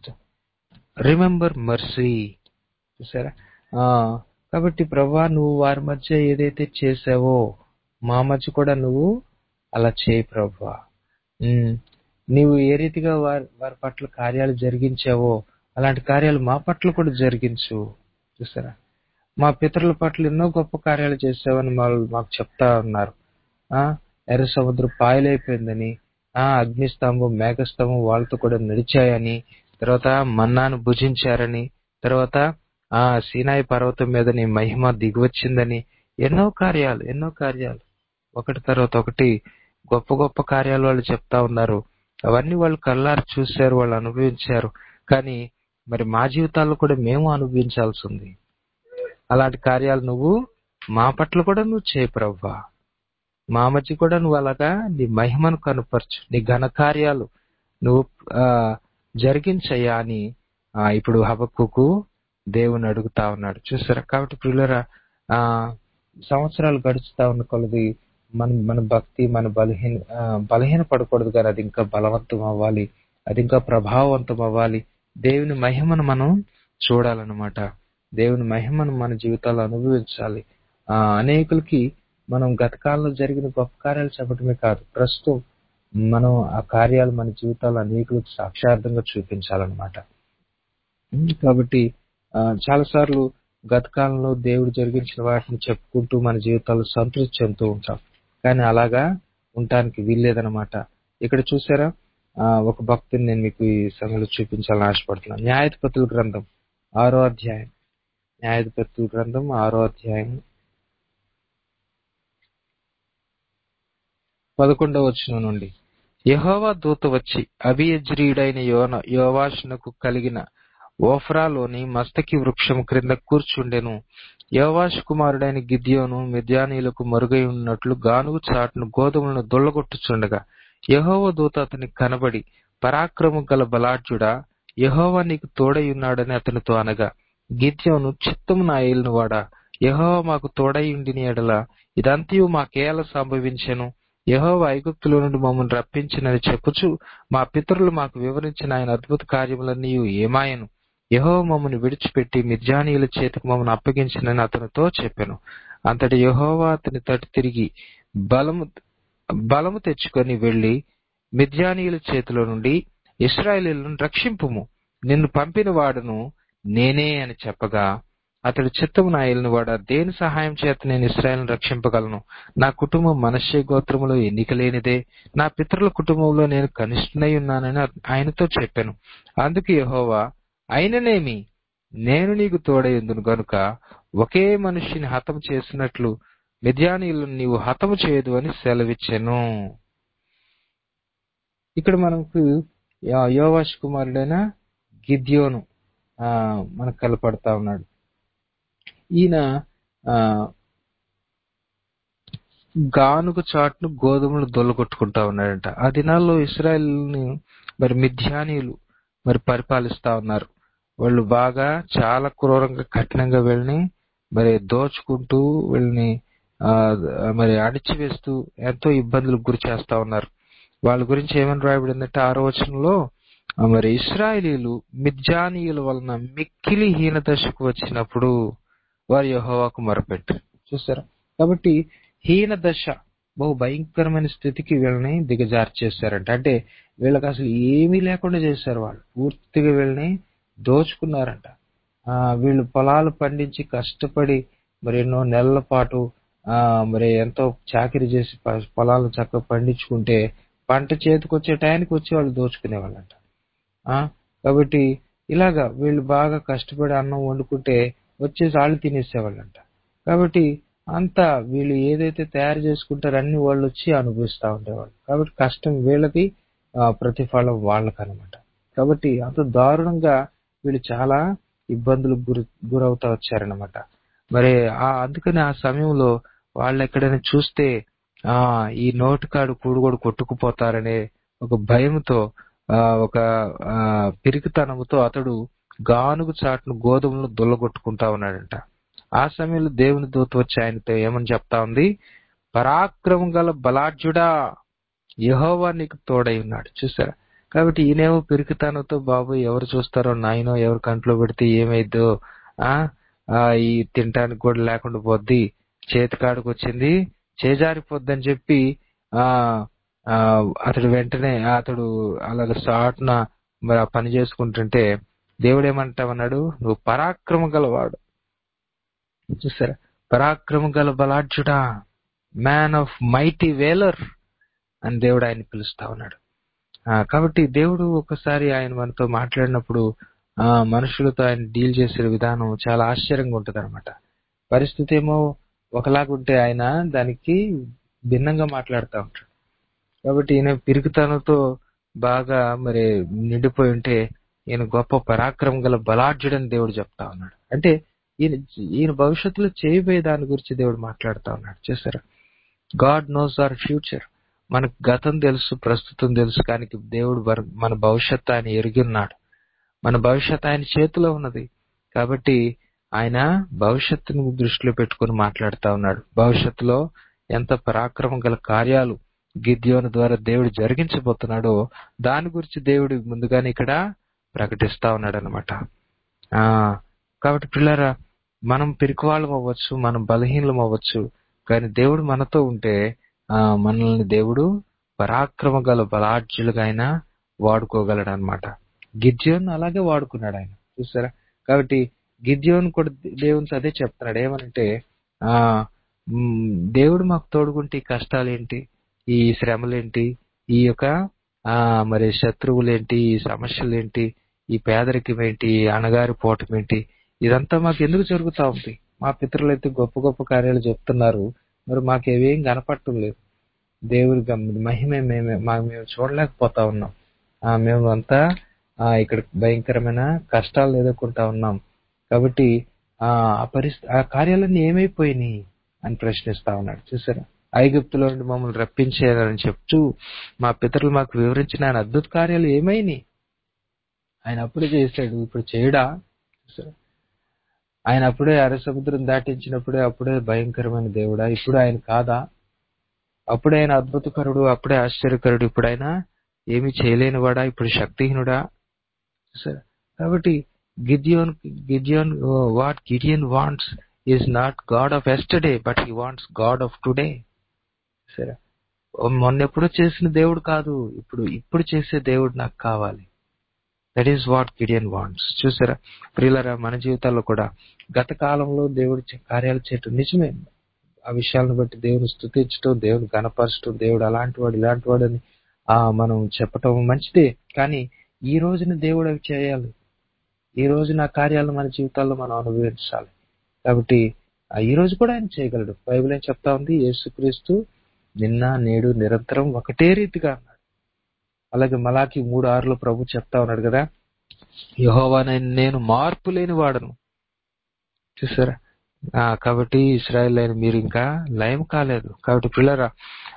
Remember mercy. చూసారా ఆ, కాబట్టి ప్రభా నువ్వు వారి మధ్య ఏదైతే చేసావో మా మధ్య కూడా నువ్వు అలా చేయి ప్రభా ఉమ్, నీవు ఏ రీతిగా వారి వారి పట్ల కార్యాలు జరిగించావో అలాంటి కార్యాలు మా పట్ల కూడా జరిగించు చూసారా మా పితరుల పట్ల ఎన్నో గొప్ప కార్యాలు చేసావని వాళ్ళు మాకు చెప్తా ఉన్నారు ఆ ఎర్ర సముద్రం పాయలైపోయిందని ఆ అగ్నిస్తంభం మేఘస్తంభం వాళ్ళతో కూడా నడిచాయని తర్వాత మన్నాను భుజించారని తర్వాత ఆ సీనాయి పర్వతం మీద నీ మహిమ దిగివచ్చిందని ఎన్నో కార్యాలు ఎన్నో కార్యాలు ఒకటి తర్వాత ఒకటి గొప్ప గొప్ప కార్యాలు వాళ్ళు చెప్తా ఉన్నారు అవన్నీ వాళ్ళు కళ్ళారు చూశారు వాళ్ళు అనుభవించారు కానీ మరి మా జీవితాల్లో కూడా మేము అనుభవించాల్సి ఉంది అలాంటి కార్యాలు నువ్వు మా పట్ల కూడా నువ్వు చేయి ప్రవ్వా మా మధ్య కూడా నువ్వు అలాగా నీ మహిమను కనుపరచు నీ ఘన కార్యాలు నువ్వు ఆ, జరిగించయ్యా అని ఆ, ఇప్పుడు హబక్కుకు దేవుని అడుగుతా ఉన్నాడు చూసారా కాబట్టి పిల్లరా ఆ సంవత్సరాలు గడుచుతా ఉన్న కొలది మన మన భక్తి మన బలహీన ఆ, బలహీన పడకూడదు కానీ అది ఇంకా బలవంతం అవ్వాలి అది ఇంకా ప్రభావవంతం అవ్వాలి దేవుని మహిమను మనం చూడాలన్నమాట దేవుని మహిమను మన జీవితాల్లో అనుభవించాలి ఆ అనేకులకి మనం గత కాలంలో జరిగిన గొప్ప కార్యాలు చెప్పడమే కాదు ప్రస్తుతం మనం ఆ కార్యాలు మన జీవితాల్లో అనేకులకు సాక్షార్థంగా చూపించాలన్నమాట ఉమ్, కాబట్టి ఆ, చాలాసార్లు గత కాలంలో దేవుడు జరిగించిన వాటిని చెప్పుకుంటూ మన జీవితాల్లో సంతృప్తి చెందుతూ ఉంటాం కానీ అలాగా ఉండటానికి వీల్లేదనమాట ఇక్కడ చూసారా ఆ, ఒక భక్తుని నేను మీకు ఈ సమయంలో చూపించాలని ఆశపడుతున్నాను న్యాయాధిపతుల గ్రంథం ఆరో అధ్యాయం న్యాయాధిపతుల గ్రంథం ఆరో అధ్యాయం పదకొండవ వచనం నుండి యెహోవా దూత వచ్చి అభియజ్రీయుడైన యోన యోవాషునకు కలిగిన ఓఫ్రాలోని మస్తకి వృక్షం క్రింద కూర్చుండెను యోవాషు కుమారుడైన గిద్యోను మిద్యానీయులకు మరుగై ఉన్నట్లు గానుగు చాటును గోధుమలను దొల్లగొట్టుచుండగా యెహోవా దూత అతనికి కనబడి పరాక్రమం గల బలాఢ్యుడా యెహోవా నీకు తోడై ఉన్నాడని అతనితో అనగా గిద్యోను చిత్తము నా ఏలిన వాడా యెహోవా మాకు తోడై ఉండిన ఎడల ఇదంతయు మాకేల సంభవించెను యెహోవా ఐగుప్తులో నుండి మమ్మల్ని రప్పించినని చెప్పుచు మా పితరులు మాకు వివరించిన ఆయన అద్భుత కార్యములన్నీ ఏమాయను యెహోవా మమ్మల్ని విడిచిపెట్టి మిర్జానీయుల చేతికి మమ్మల్ని అప్పగించినని అతనితో చెప్పాను అంతటి యెహోవా అతని తటి తిరిగి బలము బలము తెచ్చుకొని వెళ్లి మిద్యానీయుల చేతిలో నుండి ఇస్రాయేలీలను రక్షింపుము నిన్ను పంపిన వాడును నేనే అని చెప్పగా అతడు చిత్తము నా ఏలిన వాడ దేని సహాయం చేత నేను ఇస్రాయేల్ను రక్షింపగలను నా కుటుంబం మనశ్శే గోత్రములో ఎన్నిక లేనిదే నా పితరుల కుటుంబంలో నేను కనిష్ఠనై ఉన్నానని ఆయనతో చెప్పాను అందుకు యెహోవా అయిననేమి నేను నీకు తోడైందును గనుక ఒకే మనుష్యుని హతము చేసినట్లు మిద్యానీయులను నీవు హతము చేయదు అని సెలవిచ్చెను ఇక్కడ మనకు యో- యోవాష్ కుమారుడైన గిద్యోను ఆ, మనకు కలపడతా ఉన్నాడు ఈయన ఆ, గానుగ చాటును గోధుమలు దొల్లగొట్టుకుంటా ఉన్నాడంట ఆ దినాల్లో ఇస్రాయల్ని మరి మిథ్యానీయులు మరి పరిపాలిస్తా ఉన్నారు వాళ్ళు బాగా చాలా క్రూరంగా కఠినంగా వీళ్ళని మరి దోచుకుంటూ వీళ్ళని ఆ, మరి అణిచివేస్తూ ఎంతో ఇబ్బందులకు గురి చేస్తా ఉన్నారు వాళ్ళ గురించి ఏమని రాయబడిందంటే ఆరో వచనంలో ఆ, మరి ఇస్రాయేలీలు మిద్జానీయుల వలన మిక్కిలి హీన దశకు వచ్చినప్పుడు వారు యెహోవాకు మొరపెట్టారు చూసారా కాబట్టి హీన దశ బహు భయంకరమైన స్థితికి వీళ్ళని దిగజారు చేశారంట అంటే వీళ్ళకి అసలు ఏమీ లేకుండా చేశారు వాళ్ళు పూర్తిగా వీళ్ళని దోచుకున్నారంట ఆ వీళ్ళు పొలాలు పండించి కష్టపడి మరి ఎన్నో నెలల పాటు ఆ మరి ఎంతో చాకరీ చేసి ప- పొలాలను చక్కగా పండించుకుంటే పంట చేతికి వచ్చే టయానికి వచ్చి వాళ్ళు దోచుకునే వాళ్ళంట ఆ కాబట్టి ఇలాగా వీళ్ళు బాగా కష్టపడి అన్నం వండుకుంటే వచ్చేసి వాళ్ళు తినేసేవాళ్ళంట కాబట్టి అంతా వీళ్ళు ఏదైతే తయారు చేసుకుంటారో అన్ని వాళ్ళు వచ్చి అనుభవిస్తూ ఉండేవాళ్ళు కాబట్టి కష్టం వీళ్ళకి ఆ, ప్రతిఫలం వాళ్ళకి అనమాట కాబట్టి అంత దారుణంగా వీళ్ళు చాలా ఇబ్బందులకు గురి గురవుతా వచ్చారనమాట మరి ఆ అందుకని ఆ సమయంలో వాళ్ళు ఎక్కడైనా చూస్తే ఆ ఈ నోటికాడు కూడుగోడు కొట్టుకుపోతారనే ఒక భయంతో ఆ, ఒక ఆ, పిరికితనముతో అతడు గానుగు చాటును గోధుమలను దుల్లగొట్టుకుంటా ఉన్నాడంట ఆ సమయంలో దేవుని దూత వచ్చి ఆయనతో ఏమని చెప్తా ఉంది పరాక్రమం గల బలాఢ్యుడా యెహోవా నీకు తోడై ఉన్నాడు చూసారా కాబట్టి ఈయనేమో పిరికితనంతో బాబు ఎవరు చూస్తారో నాయనో ఎవరు కంట్లో పెడితే ఏమైద్దో ఆ ఆ, ఈ తినటానికి కూడా లేకుండా పోద్ది చేతికాడికి వచ్చింది చేజారిపోద్ది అని చెప్పి ఆ ఆ, అతడు వెంటనే అతడు అలాగ సాటున మరి ఆ పని చేసుకుంటుంటే దేవుడు ఏమంటామన్నాడు నువ్వు పరాక్రమ గలవాడు చూసారా పరాక్రమ గల బలాఢ్యుడా మ్యాన్ ఆఫ్ మైటీ వేలర్ అని దేవుడు ఆయన పిలుస్తా ఉన్నాడు ఆ, కాబట్టి దేవుడు ఒకసారి ఆయన మనతో మాట్లాడినప్పుడు ఆ మనుషులతో ఆయన డీల్ చేసే విధానం చాలా ఆశ్చర్యంగా ఉంటది అనమాట పరిస్థితి ఏమో ఒకలాగుంటే ఆయన దానికి భిన్నంగా మాట్లాడుతూ ఉంటాడు కాబట్టి ఈయన పిరుగుతనంతో బాగా మరి నిండిపోయి ఉంటే ఈయన గొప్ప పరాక్రమం గల బలాఢ్యుడని దేవుడు చెప్తా ఉన్నాడు అంటే ఈయన ఈయన భవిష్యత్తులో చేయబోయే దాని గురించి దేవుడు మాట్లాడుతా ఉన్నాడు చూసారా గాడ్ నోస్ అవర్ ఫ్యూచర్ మనకు గతం తెలుసు ప్రస్తుతం తెలుసు కానీ దేవుడు వర- మన భవిష్యత్తు ఆయన ఎరిగి ఉన్నాడు మన భవిష్యత్తు ఆయన చేతిలో ఉన్నది కాబట్టి ఆయన భవిష్యత్తును దృష్టిలో పెట్టుకొని మాట్లాడుతా ఉన్నాడు భవిష్యత్తులో ఎంత పరాక్రమం గల కార్యాలు గిద్యోను ద్వారా దేవుడు జరిగించబోతున్నాడో దాని గురించి దేవుడు ముందుగానే ఇక్కడ ప్రకటిస్తా ఉన్నాడు అనమాట ఆ కాబట్టి పిల్లరా మనం పిరికివాళ్ళం అవ్వచ్చు మనం బలహీనలం అవ్వచ్చు కానీ దేవుడు మనతో ఉంటే ఆ మనల్ని దేవుడు పరాక్రమ గల బలాఢ్యులుగా ఆయన వాడుకోగలడు అనమాట గిద్యోన్ అలాగే వాడుకున్నాడు ఆయన చూసారా కాబట్టి గిద్యోన్ కూడా దేవునితో అదే చెప్తున్నాడు ఏమనంటే ఆ మ్, దేవుడు మాకు తోడుకుంటే ఈ కష్టాలేంటి ఈ శ్రమలేంటి ఈ యొక్క ఆ మరి శత్రువులేంటి ఈ సమస్యలేంటి ఈ పేదరికం ఏంటి ఈ అణగారి పోవటం ఏంటి ఇదంతా మాకు ఎందుకు జరుగుతా ఉంది మా పితరులు అయితే గొప్ప గొప్ప కార్యాలు చెప్తున్నారు మరి మాకు ఏవేం కనపడటం లేదు దేవుడి గమ్- మహిమ మేమే మా మేము చూడలేకపోతా ఉన్నాం ఆ మేము అంతా ఆ ఇక్కడ భయంకరమైన కష్టాలు ఎదుర్కొంటా ఉన్నాం కాబట్టి ఆ ఆ పరిస్థితి ఆ కార్యాలన్నీ ఏమైపోయినాయి అని ప్రశ్నిస్తా ఉన్నాడు చూసారా ఐగుప్తులో నుండి మమ్మల్ని రప్పించేయాలని చెప్తూ మా పితరులు మాకు వివరించిన ఆయన అద్భుత కార్యాలు ఏమైనాయి ఆయన అప్పుడే చేశాడు ఇప్పుడు చేయడా చూసారా ఆయన అప్పుడే అర సముద్రం దాటించినప్పుడే అప్పుడే భయంకరమైన దేవుడా ఇప్పుడు ఆయన కాదా అప్పుడే ఆయన అద్భుతకరుడు అప్పుడే ఆశ్చర్యకరుడు ఇప్పుడు ఆయన ఏమి చేయలేనివాడా ఇప్పుడు శక్తిహీనుడా చూసారా కాబట్టి గిద్యోన్ గిద్యోన్ what Gideon wants is not God of yesterday but he wants God of today సరే మొన్న ఎప్పుడో చేసిన దేవుడు కాదు ఇప్పుడు ఇప్పుడు చేసే దేవుడు నాకు కావాలి that is what Gideon wants చూసారా ప్రియులరా మన జీవితాల్లో కూడా గత కాలంలో దేవుడు చే- కార్యాలు చేయటం నిజమే ఆ విషయాలను బట్టి దేవుని స్థుతించడం దేవుని గణపరచడం దేవుడు అలాంటి వాడు ఇలాంటి వాడు అని ఆ మనం చెప్పటం మంచిదే కానీ ఈ రోజున దేవుడు అవి చేయాలి ఈ రోజు నా కార్యాలను మన జీవితాల్లో మనం అనుభవించాలి కాబట్టి ఆ ఈ రోజు కూడా ఆయన చేయగలడు బైబిల్ ఏం చెప్తా ఉంది యేసుక్రీస్తు నిన్న నేడు నిరంతరం ఒకటే రీతిగా అన్నాడు అలాగే మలాకి మూడు ఆరులో ప్రభు చెప్తా ఉన్నాడు కదా యహోవా నేను మార్పు లేని వాడను చూసారా ఆ, కాబట్టి ఇస్రాయల్ అయిన మీరు ఇంకా లయం కాలేదు కాబట్టి పిల్లరా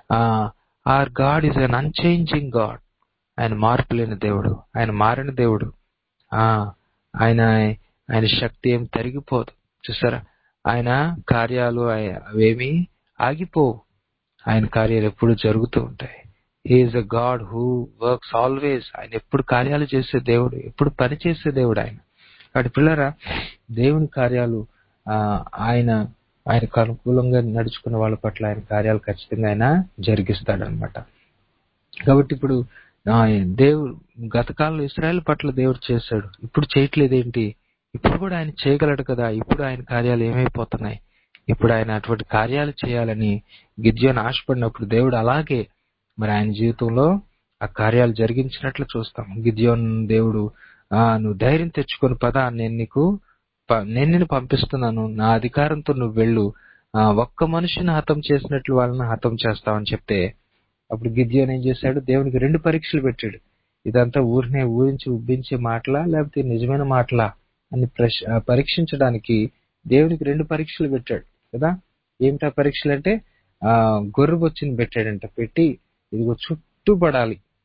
our God is an unchanging God ఆయన మార్పు లేని దేవుడు ఆయన మారిన దేవుడు ఆ ఆయన ఆయన శక్తి ఏం తరిగిపోదు చూసారా ఆయన కార్యాలు ఆయ- అవేమీ ఆగిపోవు ఆయన కార్యాలు ఎప్పుడు జరుగుతూ ఉంటాయి is a God who works always ఆయన ఎప్పుడు కార్యాలు చేసే దేవుడు ఎప్పుడు పని చేసే దేవుడు ఆయన కాబట్టి పిల్లరా దేవుని కార్యాలు ఆ, ఆయన ఆయనకు అనుకూలంగా నడుచుకున్న వాళ్ళ పట్ల ఆయన కార్యాలు ఖచ్చితంగా ఆయన జరిగిస్తాడనమాట కాబట్టి ఇప్పుడు ఆ, దేవుడు గత కాలంలో ఇస్రాయల్ పట్ల దేవుడు చేశాడు ఇప్పుడు చేయట్లేదు ఏంటి ఇప్పుడు కూడా ఆయన చేయగలడు కదా ఇప్పుడు ఆయన కార్యాలు ఏమైపోతున్నాయి ఇప్పుడు ఆయన అటువంటి కార్యాలు చేయాలని గిద్యోన్ ఆశపడినప్పుడు దేవుడు అలాగే మరి ఆయన జీవితంలో ఆ కార్యాలు జరిగించినట్లు చూస్తాం గిద్యోన్ దేవుడు ఆ నువ్వు ధైర్యం తెచ్చుకొని పద నేను నీకు ప- నేను నిన్ను పంపిస్తున్నాను నా అధికారంతో నువ్వు వెళ్ళు ఆ, ఒక్క మనిషిని హతం చేసినట్లు వాళ్ళని హతం చేస్తావని చెప్తే అప్పుడు గిద్యోన్ ఏం చేశాడు దేవునికి రెండు పరీక్షలు పెట్టాడు ఇదంతా ఊరినే ఊరించి ఉబ్బించే మాటలా లేకపోతే నిజమైన మాటలా అని ప్రశ్- ఆ, పరీక్షించడానికి దేవునికి రెండు పరీక్షలు పెట్టాడు కదా ఏమిటా పరీక్షలు అంటే ఆ గొర్రె బొచ్చుని పెట్టాడంట పెట్టి ఇదిగో చుట్టూ పడాలి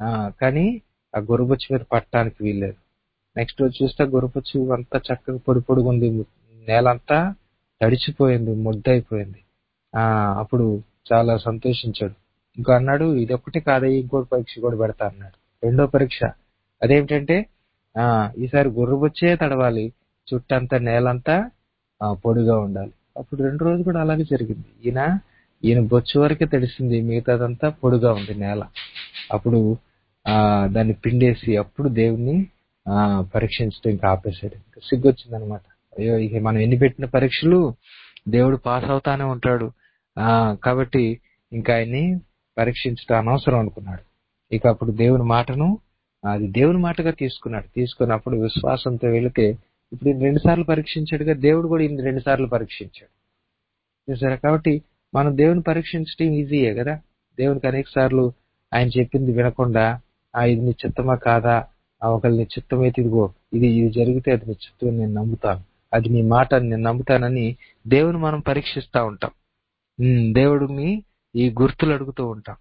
ఆ, కానీ ఆ గొర్రెబొచ్చు మీద పట్టడానికి వీల్లేదు నెక్స్ట్ రోజు చూస్తే ఆ గొర్రెబొచ్చు అంతా చక్కగా పొడి పొడిగా ఉంది నేలంతా తడిచిపోయింది ముద్దయిపోయింది ఆ అప్పుడు చాలా సంతోషించాడు ఇంకా అన్నాడు ఇది ఒక్కటి కాదయ్యి ఇంకోటి పరీక్ష కూడా పెడతా అన్నాడు రెండో పరీక్ష అదేమిటంటే ఆ ఈసారి గొర్రెబొచ్చే తడవాలి చుట్టంతా నేలంతా ఆ, పొడిగా ఉండాలి అప్పుడు రెండు రోజులు కూడా అలాగే జరిగింది ఈయన ఈయన బొచ్చు వరకే తెలిసింది మిగతాదంతా పొడిగా ఉంది నేల అప్పుడు ఆ దాన్ని పిండేసి అప్పుడు దేవుణ్ణి ఆ పరీక్షించడం ఇంకా ఆపేశాడు ఇంకా సిగ్గొచ్చింది అనమాట అయ్యో ఇక మనం ఎన్ని పెట్టిన పరీక్షలు దేవుడు పాస్ అవుతానే ఉంటాడు ఆ కాబట్టి ఇంకా ఆయన్ని పరీక్షించడం అనవసరం అనుకున్నాడు ఇక అప్పుడు దేవుని మాటను అది దేవుని మాటగా తీసుకున్నాడు తీసుకున్నప్పుడు విశ్వాసంతో వెళితే ఇప్పుడు ఈయన రెండు సార్లు పరీక్షించాడుగా దేవుడు కూడా ఈయన రెండు సార్లు పరీక్షించాడు చూసారా కాబట్టి మనం దేవుని పరీక్షించడం ఈజీయే కదా దేవునికి అనేక సార్లు ఆయన చెప్పింది వినకుండా ఆ ఇది నీ చిత్తమా కాదా ఆ ఒకళ్ళు నీ చిత్తం అయితే ఇదిగో ఇది ఇది జరిగితే అది నీ చిత్తం అని నేను నమ్ముతాను అది నీ మాట అని నేను నమ్ముతానని దేవుని మనం పరీక్షిస్తా ఉంటాం ఉమ్, దేవుడిని ఈ గుర్తులు అడుగుతూ ఉంటాం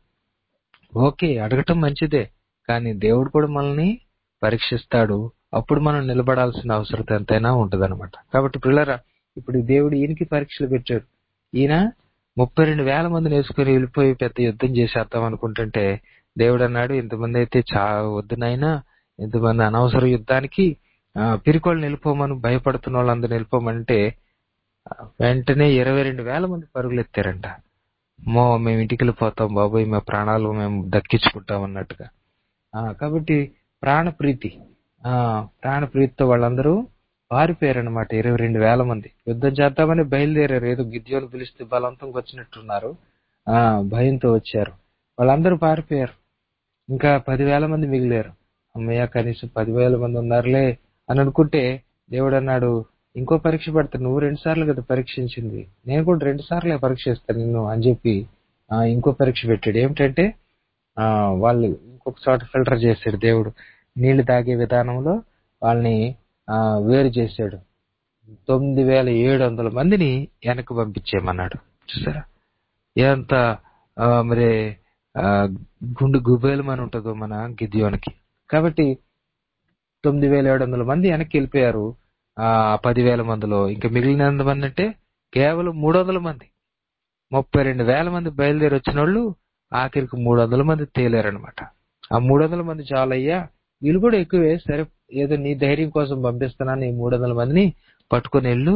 ఓకే అడగటం మంచిదే కానీ దేవుడు కూడా మనల్ని పరీక్షిస్తాడు అప్పుడు మనం నిలబడాల్సిన అవసరం ఎంతైనా ఉంటదన్నమాట కాబట్టి పిల్లరా ఇప్పుడు దేవుడు ఈయనకి పరీక్షలు పెట్టాడు ఈయన ముప్పై రెండు వేల మందిని వేసుకుని వెళ్ళిపోయి పెద్ద యుద్ధం చేసేద్దాం అనుకుంటుంటే దేవుడు అన్నాడు ఇంతమంది అయితే చా వద్దునైనా ఇంతమంది అనవసర యుద్ధానికి ఆ, పిరికోళ్ళు నిలిపోమని భయపడుతున్న వాళ్ళందరూ నిలిపోమంటే ఆ, వెంటనే ఇరవై రెండు వేల మంది పరుగులు ఎత్తారంట మో మేము ఇంటికి వెళ్ళిపోతాం బాబోయ్ మా ప్రాణాలు మేము దక్కించుకుంటాం అన్నట్టుగా ఆ, కాబట్టి ప్రాణప్రీతి ఆ ప్రాణప్రీతితో వాళ్ళందరూ పారిపోయారనమాట ఇరవై రెండు వేల మంది యుద్ధం చేద్దామని బయలుదేరారు ఏదో గిద్యోని పిలిస్తే బలవంతంగా వచ్చినట్టున్నారు ఆ భయంతో వచ్చారు వాళ్ళందరూ పారిపోయారు ఇంకా పదివేల మంది మిగిలారు అమ్మయ్య కనీసం పదివేల మంది ఉన్నారులే అని అనుకుంటే దేవుడు అన్నాడు ఇంకో పరీక్ష పెడతాను నువ్వు రెండు సార్లు కదా పరీక్షించింది నేను కూడా రెండు సార్లే పరీక్షిస్తాను నిన్ను అని చెప్పి ఆ, ఇంకో పరీక్ష పెట్టాడు ఏమిటంటే ఆ వాళ్ళు ఇంకొక చోట ఫిల్టర్ చేశాడు దేవుడు నీళ్లు తాగే విధానంలో వాళ్ళని ఆ, వేరు చేశాడు తొమ్మిది వేల ఏడు వందల మందిని వెనక్కి పంపించేయమన్నాడు చూసారా ఎంత ఆ, మరి ఆ, గుండు గుబేలమని ఉంటుందో మన గిద్యోనికి కాబట్టి తొమ్మిది వేల ఏడు వందల మంది వెనక్కి వెళ్ళిపోయారు ఆ పదివేల మందిలో ఇంకా మిగిలిన ఎంత మంది అంటే కేవలం మూడు వందల మంది ముప్పై రెండు వేల మంది బయలుదేరి వచ్చిన వాళ్ళు ఆఖరికి మూడు వందల మంది తేలారనమాట ఆ మూడు వందల మంది చాలయ్యా వీళ్ళు కూడా ఎక్కువే సరే ఏదో నీ ధైర్యం కోసం పంపిస్తున్నాను ఈ మూడు వందల మందిని పట్టుకొని వెళ్ళు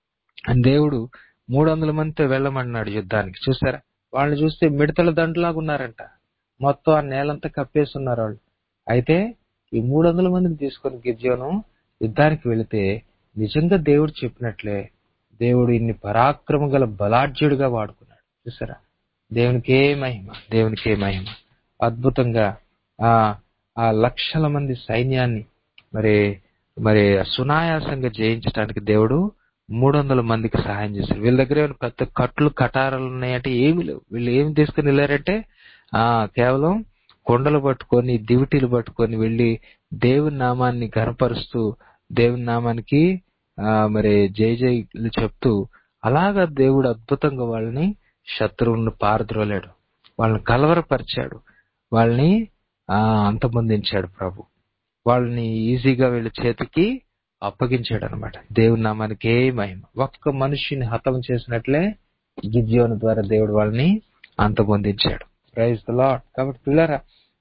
అని దేవుడు మూడు వందల మందితో వెళ్ళమన్నాడు యుద్ధానికి చూసారా వాళ్ళని చూస్తే మిడతల దండలాగా ఉన్నారంట మొత్తం ఆ నేలంతా కప్పేసి ఉన్నారు వాళ్ళు అయితే ఈ మూడు వందల మందిని తీసుకొని గిర్జోను యుద్ధానికి వెళితే నిజంగా దేవుడు చెప్పినట్లే దేవుడు ఇన్ని పరాక్రమ గల బలాఢ్యుడిగా వాడుకున్నాడు చూసారా దేవునికే మహిమ దేవునికే మహిమ అద్భుతంగా ఆ ఆ లక్షల మంది సైన్యాన్ని మరి మరి సునాయాసంగా జయించడానికి దేవుడు మూడు వందల మందికి సహాయం చేశారు వీళ్ళ దగ్గర ఏమైనా పెద్ద కట్లు కటారాలు ఉన్నాయంటే ఏమి లేవు వీళ్ళు ఏమి తీసుకుని వెళ్ళారంటే ఆ కేవలం కొండలు పట్టుకొని దివిటీలు పట్టుకొని వెళ్ళి దేవుని నామాన్ని ఘనపరుస్తూ దేవుని నామానికి ఆ మరి జై జైలు చెప్తూ అలాగా దేవుడు అద్భుతంగా వాళ్ళని శత్రువులను పారద్రోలాడు వాళ్ళని కలవరపరిచాడు వాళ్ళని ఆ అంతమొందించాడు ప్రభు వాళ్ళని ఈజీగా వీళ్ళ చేతికి అప్పగించాడు అనమాట దేవుని నామానికి ఏ మహిమ ఒక్క మనిషిని హతం చేసినట్లే గిద్యోను ద్వారా దేవుడు వాళ్ళని అంతమొందించాడు ప్రైజ్ ద లాడ్ కాబట్టి పిల్లరా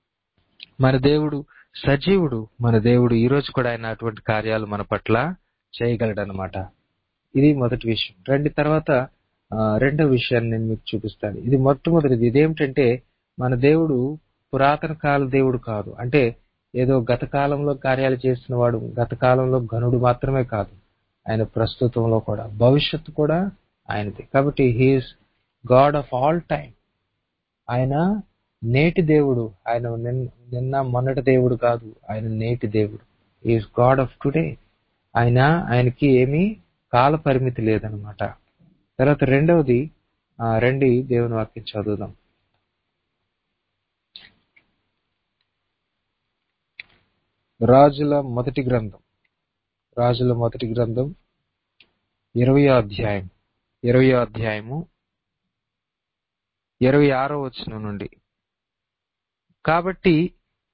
మన దేవుడు సజీవుడు మన దేవుడు ఈ రోజు కూడా ఆయన అటువంటి కార్యాలు మన పట్ల చేయగలడు అనమాట ఇది మొదటి విషయం రండి తర్వాత ఆ, రెండో విషయాన్ని నేను మీకు చూపిస్తాను ఇది మొట్టమొదటిది ఇదేమిటంటే మన దేవుడు పురాతన కాల దేవుడు కాదు అంటే ఏదో గత కాలంలో కార్యాలు చేసిన వాడు గత కాలంలో ఘనుడు మాత్రమే కాదు ఆయన ప్రస్తుతంలో కూడా భవిష్యత్తు కూడా ఆయనది కాబట్టి he is God of all time ఆయన నేటి దేవుడు ఆయన నిన్- నిన్న మొన్నటి దేవుడు కాదు ఆయన నేటి దేవుడు ఈజ్ గాడ్ ఆఫ్ టుడే ఆయన ఆయనకి ఏమీ కాల పరిమితి లేదనమాట తర్వాత రెండవది ఆ, రండి దేవుని వాక్యం చదువుదాం రాజుల మొదటి గ్రంథం రాజుల మొదటి గ్రంథం ఇరవయో అధ్యాయం ఇరవయో అధ్యాయము ఇరవై ఆరో వచనం నుండి కాబట్టి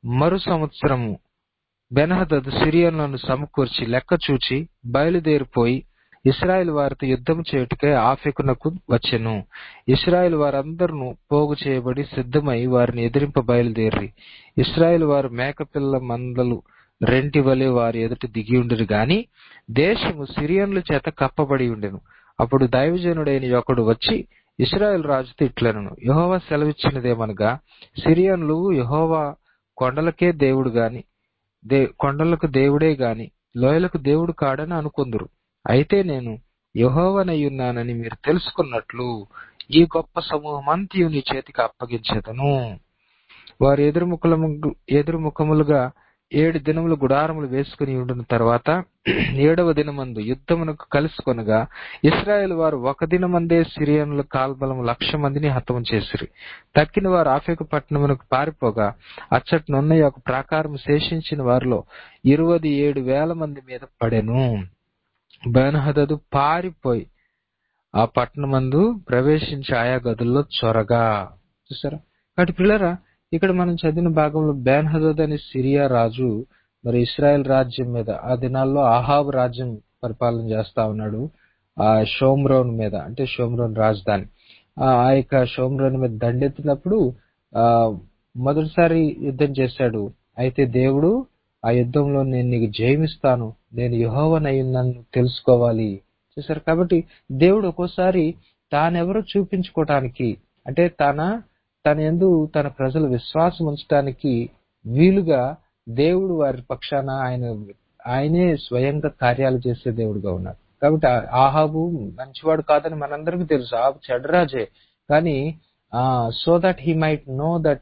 మరు సంవత్సరము బెనహదదు సిరియన్లను సమకూర్చి లెక్క చూచి బయలుదేరిపోయి ఇస్రాయేల్ వారితో యుద్ధం చేయుటకై ఆఫెకునకు వచ్చెను ఇస్రాయేల్ వారందరూ పోగు చేయబడి సిద్ధమై వారిని ఎదిరింప బయలుదేరి ఇస్రాయేల్ వారు మేకపిల్ల మందలు రెంటి వలె వారి ఎదుట దిగియుండిరి గాని దేశము సిరియన్ల చేత కప్పబడి ఉండెను అప్పుడు దైవజనుడైన ఒకడు వచ్చి ఇస్రాయేల్ రాజుతో ఇట్లనను యెహోవా సెలవిచ్చినదేమనగా సిరియన్లు యెహోవా కొండలకే దేవుడు గాని దే కొండలకు దేవుడే గాని లోయలకు దేవుడు కాడని అనుకుందురు అయితే నేను యెహోవనయ్యున్నానని మీరు తెలుసుకున్నట్లు ఈ గొప్ప సమూహమంతయు నీ చేతికి అప్పగించెదను వారు ఎదురుముఖములు ఎదురుముఖములుగా ఏడు దినములు గుడారములు వేసుకుని ఉండిన తర్వాత ఏడవ దినమందు యుద్ధమునకు కలుసుకొనగా ఇస్రాయేల్ వారు ఒక దినమందే సిరియనుల కాల్బలము లక్ష మందిని హతము చేసిరి తక్కిన వారు ఆఫెకు పట్టణమునకు పారిపోగా అచ్చటనున్న ఒక ప్రాకారం శేషించిన వారిలో ఇరవై ఏడు వేల మంది మీద పడెను బెన్హదదు పారిపోయి ఆ పట్టణమందు ప్రవేశించి ఆయా గదుల్లో చొరగా చూసారా కాబట్టి పిల్లరా ఇక్కడ మనం చదివిన భాగంలో బెన్హదద్ అనే సిరియా రాజు మరి ఇస్రాయెల్ రాజ్యం మీద ఆ దినాల్లో ఆహాబ్ రాజ్యం పరిపాలన చేస్తా ఉన్నాడు ఆ షోమ్రోన్ మీద అంటే షోమ్రోన్ రాజధాని ఆ ఆ యొక్క షోమ్రోన్ మీద దండెత్తినప్పుడు ఆ మొదటిసారి యుద్ధం చేశాడు అయితే దేవుడు ఆ యుద్ధంలో నేను నీకు జయమిస్తాను నేను యహోవనయ్యున్నాను తెలుసుకోవాలి చూసారు కాబట్టి దేవుడు ఒక్కోసారి తానెవరో చూపించుకోవటానికి అంటే తన తన ఎందు తన ప్రజలు విశ్వాసం ఉంచడానికి వీలుగా దేవుడు వారి పక్షాన ఆయన ఆయనే స్వయంగా కార్యాలు చేసే దేవుడుగా ఉన్నాడు కాబట్టి ఆ- ఆహాబు మంచివాడు కాదని మనందరికీ తెలుసు ఆహాబు చెడ్డరాజే కానీ so that he might know that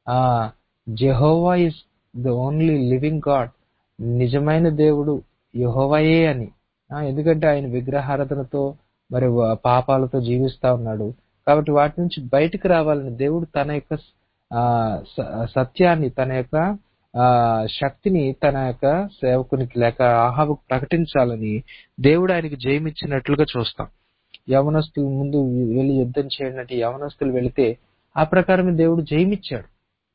Jehovah is the only living God నిజమైన దేవుడు యెహోవాయే అని ఆ, ఎందుకంటే ఆయన విగ్రహారాధనతో మరి వా- పాపాలతో జీవిస్తా ఉన్నాడు కాబట్టి వాటి నుంచి బయటికి రావాలని దేవుడు తన యొక్క ఆ, స- సత్యాన్ని తన యొక్క ఆ, శక్తిని తన యొక్క సేవకునికి లేక ఆహాబుకు ప్రకటించాలని దేవుడు ఆయనకి జయమిచ్చినట్లుగా చూస్తాం యవనస్తులు ముందు వెళ్ళి యుద్ధం చేయనట్టు యవనస్తులు వెళితే ఆ ప్రకారమే దేవుడు జయమిచ్చాడు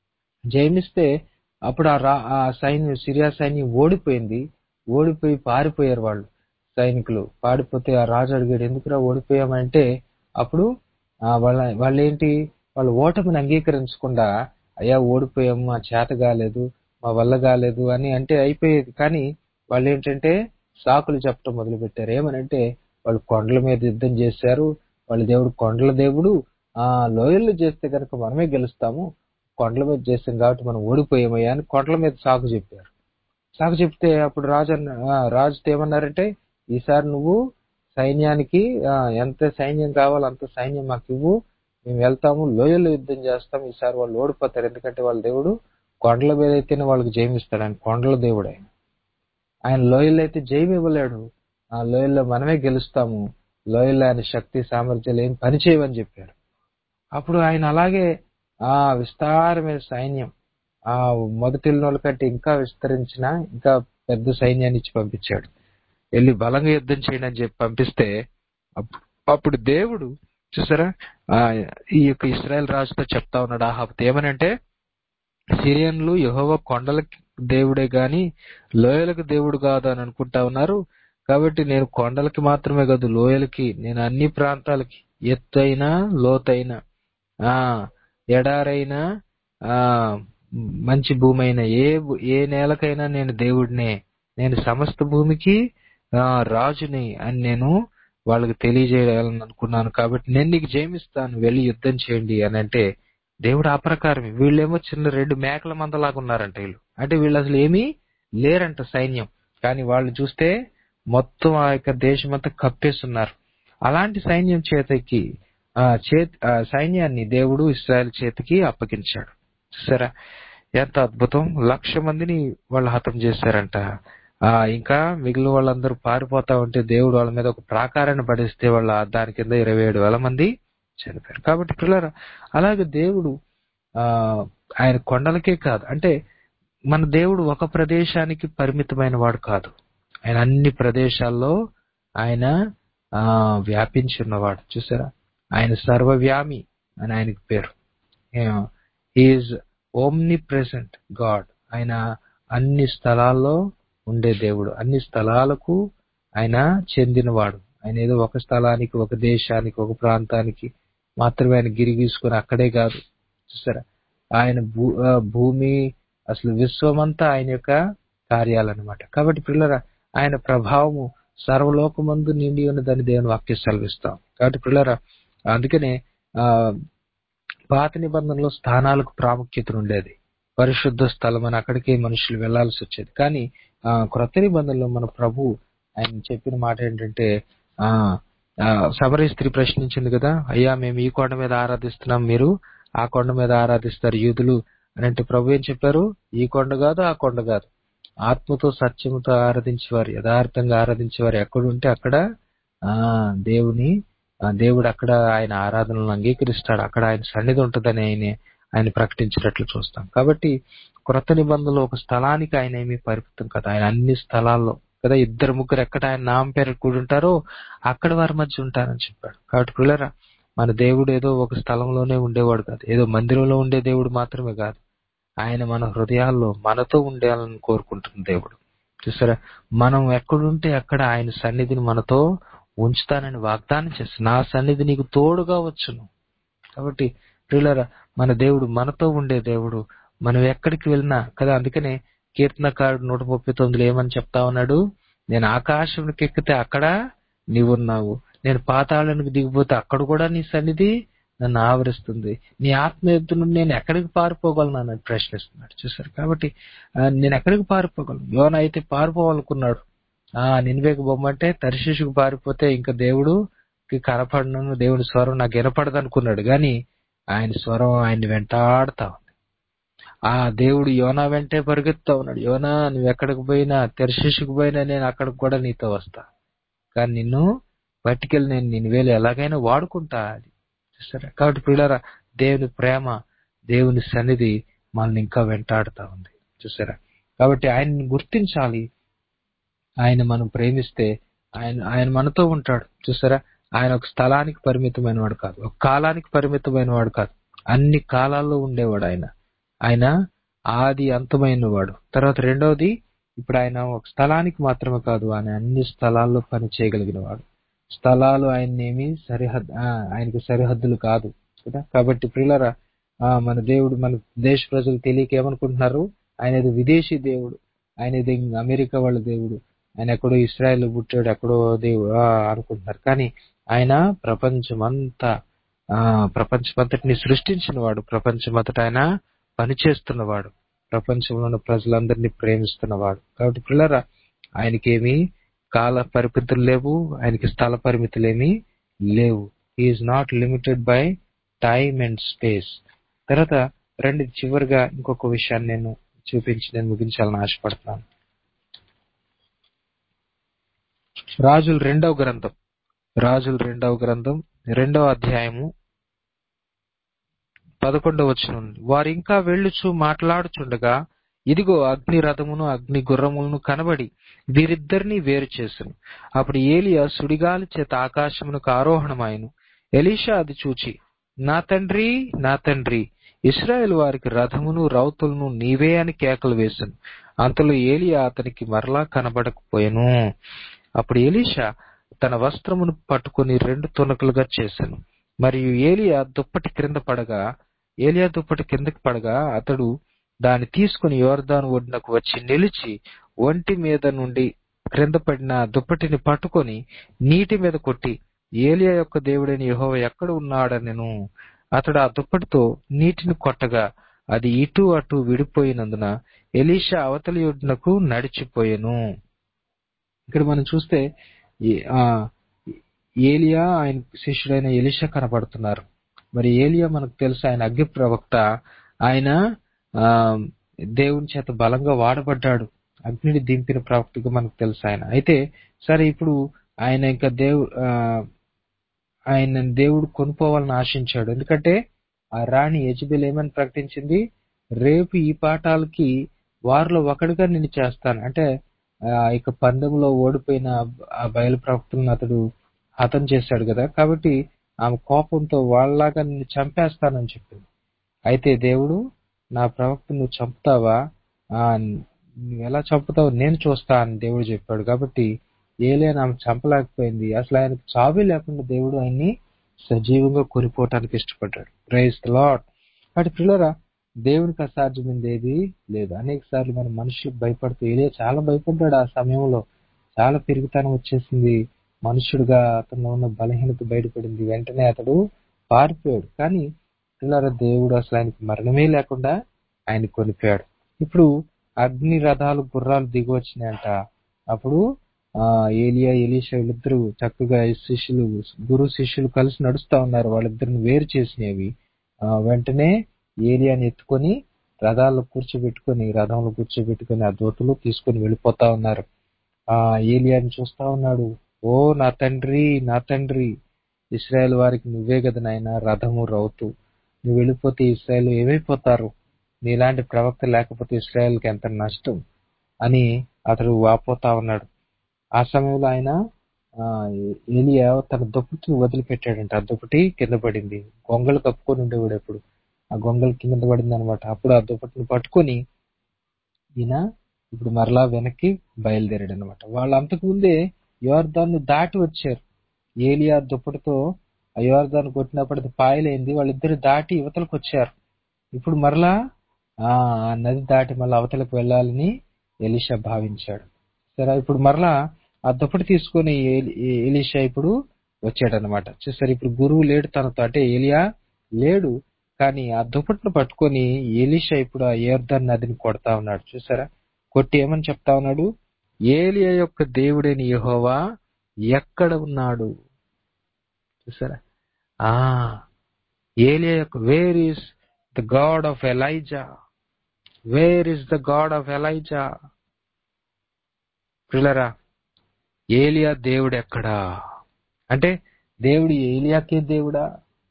జయమిస్తే అప్పుడు ఆ రా ఆ సైన్యం సిరియా సైన్యం ఓడిపోయింది ఓడిపోయి పారిపోయారు వాళ్ళు సైనికులు పారిపోతే ఆ రాజు అడిగాడు ఎందుకురా ఓడిపోయామంటే అప్పుడు ఆ వాళ్ళ వాళ్ళు ఏంటి వాళ్ళు ఓటమిని అంగీకరించకుండా అయ్యా ఓడిపోయాము మా చేత కాలేదు మా వల్ల కాలేదు అని అంటే అయిపోయేది కానీ వాళ్ళు ఏంటంటే సాకులు చెప్పడం మొదలు పెట్టారు ఏమనంటే వాళ్ళు కొండల మీద యుద్ధం చేశారు వాళ్ళ దేవుడు కొండల దేవుడు ఆ లోయల్లో చేస్తే కనుక మనమే గెలుస్తాము కొండల మీద చేస్తాం కాబట్టి మనం ఓడిపోయామయ్యా అని కొండల మీద సాకు చెప్పారు సాకు చెప్తే అప్పుడు రాజు అన్న ఆ, రాజుతో ఏమన్నారంటే ఈసారి నువ్వు సైన్యానికి ఆ, ఎంత సైన్యం కావాలో అంత సైన్యం మాకు ఇవ్వు మేము వెళ్తాము లోయల్లో యుద్ధం చేస్తాం ఈసారి వాళ్ళు ఓడిపోతారు ఎందుకంటే వాళ్ళ దేవుడు కొండల మీద అయితేనే వాళ్ళకి జయమిస్తాడు ఆయన కొండల దేవుడు ఆయన ఆయన లోయల్లో అయితే జయం ఇవ్వలేడు ఆ లోయల్లో మనమే గెలుస్తాము లోయల్లో ఆయన శక్తి సామర్థ్యాలు ఏం పనిచేయవని చెప్పారు అప్పుడు ఆయన అలాగే ఆ విస్తారమైన సైన్యం ఆ మొదటి వాళ్ళ కంటే ఇంకా విస్తరించిన ఇంకా పెద్ద సైన్యాన్ని ఇచ్చి పంపించాడు వెళ్ళి బలంగా యుద్ధం చేయండి అని చెప్పి పంపిస్తే అప్- అప్పుడు దేవుడు చూసారా ఆ, ఈ యొక్క ఇస్రాయల్ రాజుతో చెప్తా ఉన్నాడు ఆహాబ్ ఏమనంటే సిరియన్లు యెహోవా కొండలకి దేవుడే గాని లోయలకు దేవుడు కాదు అని అనుకుంటా ఉన్నారు కాబట్టి నేను కొండలకి మాత్రమే కాదు లోయలకి నేను అన్ని ప్రాంతాలకి ఎత్తైన లోతైన ఆ ఎడారైన ఆ మంచి భూమి అయిన ఏ భూ- ఏ నేలకైనా నేను దేవుడినే నేను సమస్త భూమికి ఆ రాజుని అని నేను వాళ్ళకి తెలియజేయాలని అనుకున్నాను కాబట్టి నేను నీకు జయమిస్తాను వెళ్ళి యుద్ధం చేయండి అని అంటే దేవుడు ఆ ప్రకారం వీళ్ళేమో చిన్న రెండు మేకల మందలాగా ఉన్నారంట వీళ్ళు అంటే వీళ్ళు అసలు ఏమీ లేరంట సైన్యం కానీ వాళ్ళు చూస్తే మొత్తం ఆ యొక్క దేశం అంతా కప్పేస్తున్నారు అలాంటి సైన్యం చేతికి ఆ చేతి ఆ సైన్యాన్ని దేవుడు ఇస్రాయల్ చేతికి అప్పగించాడు సరే ఎంత అద్భుతం లక్ష మందిని వాళ్ళు హతం చేశారంట ఆ ఇంకా మిగిలిన వాళ్ళందరూ పారిపోతా ఉంటే దేవుడు వాళ్ళ మీద ఒక ప్రాకారాన్ని పడిస్తే వాళ్ళ దాని కింద ఇరవై ఏడు వేల మంది చనిపోయారు కాబట్టి పిల్లరా అలాగే దేవుడు ఆ ఆయన కొండలకే కాదు అంటే మన దేవుడు ఒక ప్రదేశానికి పరిమితమైన వాడు కాదు ఆయన అన్ని ప్రదేశాల్లో ఆయన ఆ వ్యాపించి ఉన్నవాడు చూసారా ఆయన సర్వవ్యామి అని ఆయనకి పేరు ఈజ్ ఓమ్ని ప్రెసెంట్ గాడ్ ఆయన అన్ని స్థలాల్లో ఉండే దేవుడు అన్ని స్థలాలకు ఆయన చెందినవాడు ఆయన ఏదో ఒక స్థలానికి ఒక దేశానికి ఒక ప్రాంతానికి మాత్రమే ఆయన గిరి గీసుకుని అక్కడే కాదు చూసారా ఆయన భూ ఆ, భూమి అసలు విశ్వమంతా ఆయన యొక్క కార్యాలన్నమాట కాబట్టి పిల్లల ఆయన ప్రభావము సర్వలోకమందు నిండి ఉన్నదని దేవుని వాక్యం సెలవిస్తాం కాబట్టి పిల్లల అందుకనే ఆ పాత నిబంధనలో స్థానాలకు ప్రాముఖ్యత ఉండేది పరిశుద్ధ స్థలం అని అక్కడికి మనుషులు వెళ్లాల్సి వచ్చేది కానీ ఆ క్రొత్త నిబంధనలో మన ప్రభు ఆయన చెప్పిన మాట ఏంటంటే ఆ ఆ, సమరయ స్త్రీ ప్రశ్నించింది కదా అయ్యా మేము ఈ కొండ మీద ఆరాధిస్తున్నాం మీరు ఆ కొండ మీద ఆరాధిస్తారు యూదులు అని అంటే ప్రభు ఏం చెప్పారు ఈ కొండ కాదు ఆ కొండ కాదు ఆత్మతో సత్యముతో ఆరాధించేవారు యథార్థంగా ఆరాధించేవారు ఎక్కడ ఉంటే అక్కడ ఆ దేవుని ఆ దేవుడు అక్కడ ఆయన ఆరాధనలను అంగీకరిస్తాడు అక్కడ ఆయన సన్నిధి ఉంటుందని ఆయన ఆయన ప్రకటించినట్లు చూస్తాం కాబట్టి క్రొత్త నిబంధనలో ఒక స్థలానికి ఆయన ఏమీ పరిమితం కదా ఆయన అన్ని స్థలాల్లో కదా ఇద్దరు ముగ్గురు ఎక్కడ ఆయన నామ పేరు కూడి ఉంటారో అక్కడ వారి మధ్య ఉంటారని చెప్పాడు కాబట్టి పిల్లరా మన దేవుడు ఏదో ఒక స్థలంలోనే ఉండేవాడు కాదు ఏదో మందిరంలో ఉండే దేవుడు మాత్రమే కాదు ఆయన మన హృదయాల్లో మనతో ఉండాలని కోరుకుంటున్న దేవుడు చూసారా మనం ఎక్కడుంటే అక్కడ ఆయన సన్నిధిని మనతో ఉంచుతానని వాగ్దానం చేస్తాను నా సన్నిధి నీకు తోడుగా వచ్చును కాబట్టి ప్రియులరా మన దేవుడు మనతో ఉండే దేవుడు మనం ఎక్కడికి వెళ్ళినా కదా అందుకనే కీర్తనకారుడు నూట ముప్పై తొమ్మిదిలో ఏమని చెప్తా ఉన్నాడు నేను ఆకాశంకి ఎక్కితే అక్కడ నీవున్నావు నేను పాతాళానికి దిగిపోతే అక్కడ కూడా నీ సన్నిధి నన్ను ఆవరిస్తుంది నీ ఆత్మ ఎద్దు నుండి నేను ఎక్కడికి పారిపోగలను అని ప్రశ్నిస్తున్నాడు చూసారు కాబట్టి ఆ, నేను ఎక్కడికి పారిపోగలను యోన అయితే పారిపోవాలనుకున్నాడు ఆ నిన్వేకు బొమ్మ అంటే తర్శిషుకు పారిపోతే ఇంకా దేవుడు కనపడను దేవుని స్వరం నాకు వినపడదు అనుకున్నాడు కానీ ఆయన స్వరం ఆయన్ని వెంటాడుతా ఉంది ఆ దేవుడు యోనా వెంటే పరిగెత్తా ఉన్నాడు యోనా నువ్వు ఎక్కడికి పోయినా తెరశిషుకు పోయినా నేను అక్కడికి కూడా నీతో వస్తా కానీ నిన్ను పట్టుకెళ్ళి నేను నిన్ను వేలు ఎలాగైనా వాడుకుంటా అది చూసారా కాబట్టి పిల్లరా దేవుని ప్రేమ దేవుని సన్నిధి మనల్ని ఇంకా వెంటాడుతా ఉంది చూసారా కాబట్టి ఆయన్ని గుర్తించాలి ఆయన మనం ప్రేమిస్తే ఆయన ఆయన మనతో ఉంటాడు చూసారా ఆయన ఒక స్థలానికి పరిమితమైన వాడు కాదు ఒక కాలానికి పరిమితమైన వాడు కాదు అన్ని కాలాల్లో ఉండేవాడు ఆయన ఆయన ఆది అంతమైన వాడు తర్వాత రెండవది ఇప్పుడు ఆయన ఒక స్థలానికి మాత్రమే కాదు ఆయన అన్ని స్థలాల్లో పని చేయగలిగిన వాడు స్థలాలు ఆయన్నేమి సరిహద్దు ఆయనకి సరిహద్దులు కాదు కదా కాబట్టి ప్రియులరా ఆ, మన దేవుడు మన దేశ ప్రజలు తెలియక ఏమనుకుంటున్నారు ఆయన ఏదో విదేశీ దేవుడు ఆయన ఏదో ఇంక అమెరికా వాళ్ళ దేవుడు ఆయన ఎక్కడో ఇస్రాయల్ పుట్టాడు ఎక్కడో దేవుడు ఆ, అనుకుంటున్నారు కానీ ఆయన ప్రపంచమంతా ఆ ప్రపంచమంతటిని సృష్టించిన వాడు ప్రపంచమంతట ఆయన పనిచేస్తున్నవాడు ప్రపంచంలో ఉన్న ప్రజలందరినీ ప్రేమిస్తున్నవాడు కాబట్టి పిల్లరా ఆయనకేమి కాల పరిమితులు లేవు ఆయనకి స్థల పరిమితులేమి లేవు is not limited by time and space తర్వాత రెండు చివరిగా ఇంకొక విషయాన్ని నేను చూపించి నేను ముగించాలని ఆశపడుతున్నాను రాజుల రెండవ గ్రంథం రాజుల రెండవ గ్రంథం రెండవ అధ్యాయము పదకొండవ వచనం వారు ఇంకా వెళ్ళుచు మాట్లాడుచుండగా ఇదిగో అగ్ని రథమును అగ్ని గుర్రములను కనబడి వీరిద్దరిని వేరు చేసెను అప్పుడు ఏలియా సుడిగాలి చేత ఆకాశమునకు ఆరోహణమాయను ఎలీషా అది చూచి నా తండ్రి నా తండ్రి ఇస్రాయేల్ వారికి రథమును రౌతులను నీవే అని కేకలు వేశాను అంతలో ఏలియా అతనికి మరలా కనబడకపోయాను అప్పుడు ఎలీషా తన వస్త్రమును పట్టుకుని రెండు తునకలుగా చేశాను మరియు ఏలియా దుప్పటి క్రింద పడగా ఏలియా దుప్పటి కిందకి పడగా అతడు దాన్ని తీసుకుని యోర్దాను ఒడ్డునకు వచ్చి నిలిచి ఒంటి మీద నుండి క్రింద పడిన దుప్పటిని పట్టుకొని నీటి మీద కొట్టి ఏలియా యొక్క దేవుడైన యెహోవా ఎక్కడ ఉన్నాడనెను అతడు ఆ దుప్పటితో నీటిని కొట్టగా అది ఇటు అటు విడిపోయినందున ఎలీషా అవతలి ఒడ్డునకు నడిచిపోయెను ఇక్కడ మనం చూస్తే ఈ- ఆ ఏలియా ఆయన శిష్యుడైన ఎలిషా కనపడుతున్నారు మరి ఏలియా మనకు తెలుసు ఆయన అగ్ని ప్రవక్త ఆయన ఆ దేవుని చేత బలంగా వాడబడ్డాడు అగ్నిని దింపిన ప్రవక్తగా మనకు తెలుసు ఆయన అయితే సరే ఇప్పుడు ఆయన ఇంకా దేవు ఆ, ఆయన దేవుడు కొనుక్కోవాలని ఆశించాడు ఎందుకంటే ఆ రాణి యజబెల్ ఏమని ప్రకటించింది రేపు ఈ పాఠాలకి వారిలో ఒకడిగా నేను చేస్తాను అంటే ఆ ఇక పందెంలో ఓడిపోయిన ఆ బయలు ప్రవక్తలను అతడు హతం చేశాడు కదా కాబట్టి ఆమె కోపంతో వాళ్ళలాగా నిన్ను చంపేస్తానని చెప్పింది అయితే దేవుడు నా ప్రవక్త నువ్వు చంపుతావా ఆ, నువ్వు ఎలా చంపుతావు నేను చూస్తా అని దేవుడు చెప్పాడు కాబట్టి ఏలియా ఆమె చంపలేకపోయింది అసలు ఆయనకు చావే లేకుండా దేవుడు ఆయన్ని సజీవంగా కొనిపోవటానికి ఇష్టపడ్డాడు ప్రైజ్ లాడ్ కాబట్టి పిల్లరా దేవునికి అసాధ్యమైంది ఏది లేదు అనేక సార్లు మన మనుషులకు భయపడుతూ ఏలియా చాలా భయపడ్డాడు ఆ సమయంలో చాలా పెరుగుతానం వచ్చేసింది మనుషుడుగా అతను ఉన్న బలహీనత బయటపడింది వెంటనే అతడు పారిపోయాడు కానీ పిల్లల దేవుడు అసలు ఆయనకి మరణమే లేకుండా ఆయన కొనిపోయాడు ఇప్పుడు అగ్ని రథాలు గుర్రాలు దిగి వచ్చినాయంట అప్పుడు ఆ ఏలియా ఎలీషా వీళ్ళిద్దరూ చక్కగా ఈ శిష్యులు గురు శిష్యులు కలిసి నడుస్తా ఉన్నారు వాళ్ళిద్దరిని వేరు చేసినవి ఆ, వెంటనే ఏలియాని ఎత్తుకొని రథాల్లో కూర్చోబెట్టుకొని రథంలో కూర్చోబెట్టుకొని ఆ దూతలు తీసుకొని వెళ్ళిపోతా ఉన్నారు ఆ ఏలియాని చూస్తా ఉన్నాడు ఓ నా తండ్రి నా తండ్రి ఇస్రాయేల్ వారికి నువ్వే కదా నాయన రథము రౌతు నువ్వు వెళ్ళిపోతే ఇస్రాయేల్ ఏమైపోతారు నీలాంటి ప్రవక్త లేకపోతే ఇస్రాయేల్కి ఎంత నష్టం అని అతడు వాపోతా ఉన్నాడు ఆ సమయంలో ఆయన ఆ, ఏలియా తన దుప్పటిని వదిలిపెట్టాడంట ఆ దుప్పటి కింద పడింది గొంగలు కప్పుకొని ఉండేవాడు ఎప్పుడు ఆ గొంగలు కింద పడింది అనమాట అప్పుడు ఆ దుప్పటిని పట్టుకొని ఈయన ఇప్పుడు మరలా వెనక్కి బయలుదేరాడు అనమాట వాళ్ళు అంతకు ముందే యోర్దాన్ని దాటి వచ్చారు ఏలియా దుప్పటితో ఆ యోర్దాన్ని కొట్టినప్పుడు అది పాయలైంది వాళ్ళిద్దరు దాటి యువతలకు వచ్చారు ఇప్పుడు మరలా ఆ ఆ నది దాటి మళ్ళీ అవతలకు వెళ్ళాలని ఎలీషా భావించాడు సరే ఇప్పుడు మరలా ఆ దుప్పటి తీసుకొని ఏలి- ఏ- ఎలీషా ఇప్పుడు వచ్చాడనమాట చూసారు ఇప్పుడు గురువు లేడు తనతో అంటే ఏలియా లేడు కానీ ఆ దుప్పటిని పట్టుకొని ఎలీషా ఇప్పుడు ఆ ఏర్దాన్ నదిని కొడతా ఉన్నాడు చూసారా కొట్టి ఏమని చెప్తా ఉన్నాడు ఏలియా యొక్క దేవుడైన యెహోవా ఎక్కడ ఉన్నాడు చూసారా ఆ ఏలియా యొక్క where is the God of Elijah where is the God of Elijah పిల్లరా ఏలియా దేవుడు ఎక్కడా అంటే దేవుడు ఏలియాకే దేవుడా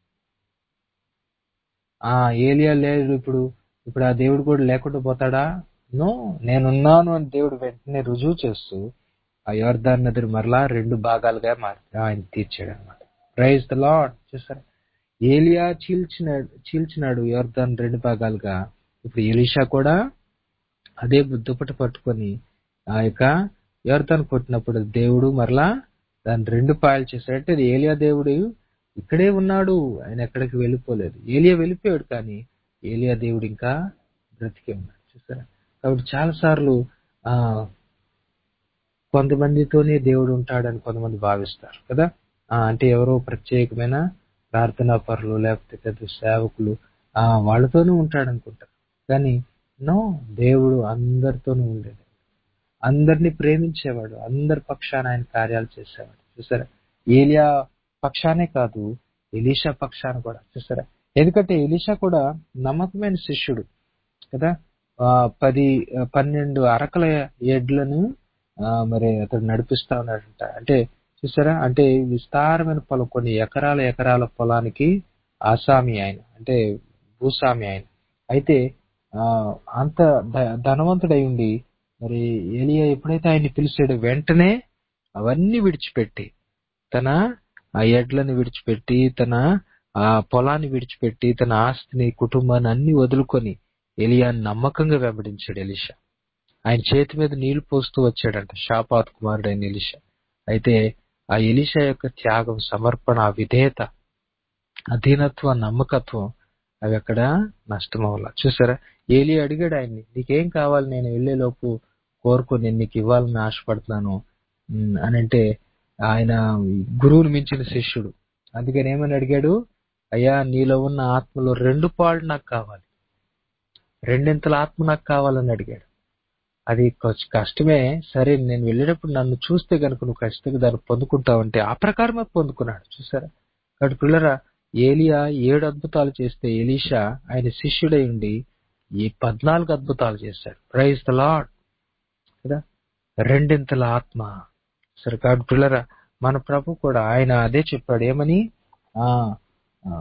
ఆ ఏలియా లేడు ఇప్పుడు ఇప్పుడు ఆ దేవుడు కూడా లేకుండా పోతాడా నో నేనున్నాను అని దేవుడు వెంటనే రుజువు చేస్తూ ఆ యోర్దాన్ నదిని మరలా రెండు భాగాలుగా మారి ఆయన తీర్చాడు అనమాట ప్రైజ్ ద లాడ్ చూసారా ఏలియా చీల్చినాడు చీల్చినాడు యోర్దాన్ రెండు భాగాలుగా ఇప్పుడు ఎలీషా కూడా అదే దుప్పటి పట్టుకొని ఆ యొక్క యోర్దాన్ కొట్టినప్పుడు దేవుడు మరలా దాన్ని రెండు పాయలు చేశాడు అంటే అది ఏలియా దేవుడు ఇక్కడే ఉన్నాడు ఆయన ఎక్కడికి వెళ్ళిపోలేదు ఏలియా వెళ్ళిపోయాడు కానీ ఏలియా దేవుడు ఇంకా బ్రతికే ఉన్నాడు చూసారా కాబట్టి చాలా సార్లు ఆ కొంతమందితోనే దేవుడు ఉంటాడని కొంతమంది భావిస్తారు కదా ఆ అంటే ఎవరో ప్రత్యేకమైన ప్రార్థనా పరులు లేకపోతే పెద్ద సేవకులు ఆ వాళ్ళతోనూ ఉంటాడు అనుకుంటారు కానీ నో దేవుడు అందరితోనూ ఉండేది అందరినీ ప్రేమించేవాడు అందరి పక్షాన ఆయన కార్యాలు చేసేవాడు చూసారా ఏలియా పక్షానే కాదు ఎలీషా పక్షాన కూడా చూసారా ఎందుకంటే ఎలీషా కూడా నమ్మకమైన శిష్యుడు కదా ఆ, పది ఆ, పన్నెండు అరకల ఎడ్లను ఆ, మరి అతడు నడిపిస్తా ఉన్నాడంట అంటే చూసారా అంటే విస్తారమైన పొలం కొన్ని ఎకరాల ఎకరాల పొలానికి ఆసామి ఆయన అంటే భూస్వామి ఆయన అయితే ఆ అంత ధ- ధనవంతుడై ఉండి మరి ఏలియా ఎప్పుడైతే ఆయన్ని పిలిచాడో వెంటనే అవన్నీ విడిచిపెట్టి తన ఆ ఎడ్లను విడిచిపెట్టి తన ఆ పొలాన్ని విడిచిపెట్టి తన ఆస్తిని కుటుంబాన్ని అన్ని వదులుకొని ఎలియాని నమ్మకంగా వెంబడించాడు ఎలిషా ఆయన చేతి మీద నీళ్లు పోస్తూ వచ్చాడంట షాపాత్ కుమారుడైన ఎలిషా అయితే ఆ ఎలిషా యొక్క త్యాగం సమర్పణ ఆ విధేయత అధీనత్వం నమ్మకత్వం అవి అక్కడ నష్టం అవ్వాల చూసారా ఏలి అడిగాడు ఆయన్ని నీకేం కావాలి నేను వెళ్లేలోపు కోరుకో నేను నీకు ఇవ్వాలని ఆశపడుతున్నాను ఉమ్, అని అంటే ఆయన గురువుని మించిన శిష్యుడు అందుకని ఏమని అడిగాడు అయ్యా నీలో ఉన్న ఆత్మలో రెండు పాళ్ళు నాకు కావాలి రెండింతల ఆత్మ నాకు కావాలని అడిగాడు అది కొంచెం కష్టమే సరే నేను వెళ్ళేటప్పుడు నన్ను చూస్తే గనుక నువ్వు ఖచ్చితంగా దాన్ని పొందుకుంటావంటే ఆ ప్రకారమే పొందుకున్నాడు చూసారా కాబట్టి పిల్లరా ఏలియా ఏడు అద్భుతాలు చేస్తే ఎలీషా ఆయన శిష్యుడై ఉండి ఈ పద్నాలుగు అద్భుతాలు చేశాడు ప్రైజ్ ద లాడ్ కదా రెండింతల ఆత్మ సరే కాబట్టి పిల్లరా మన ప్రభు కూడా ఆయన అదే చెప్పాడు ఏమని ఆ ఆ,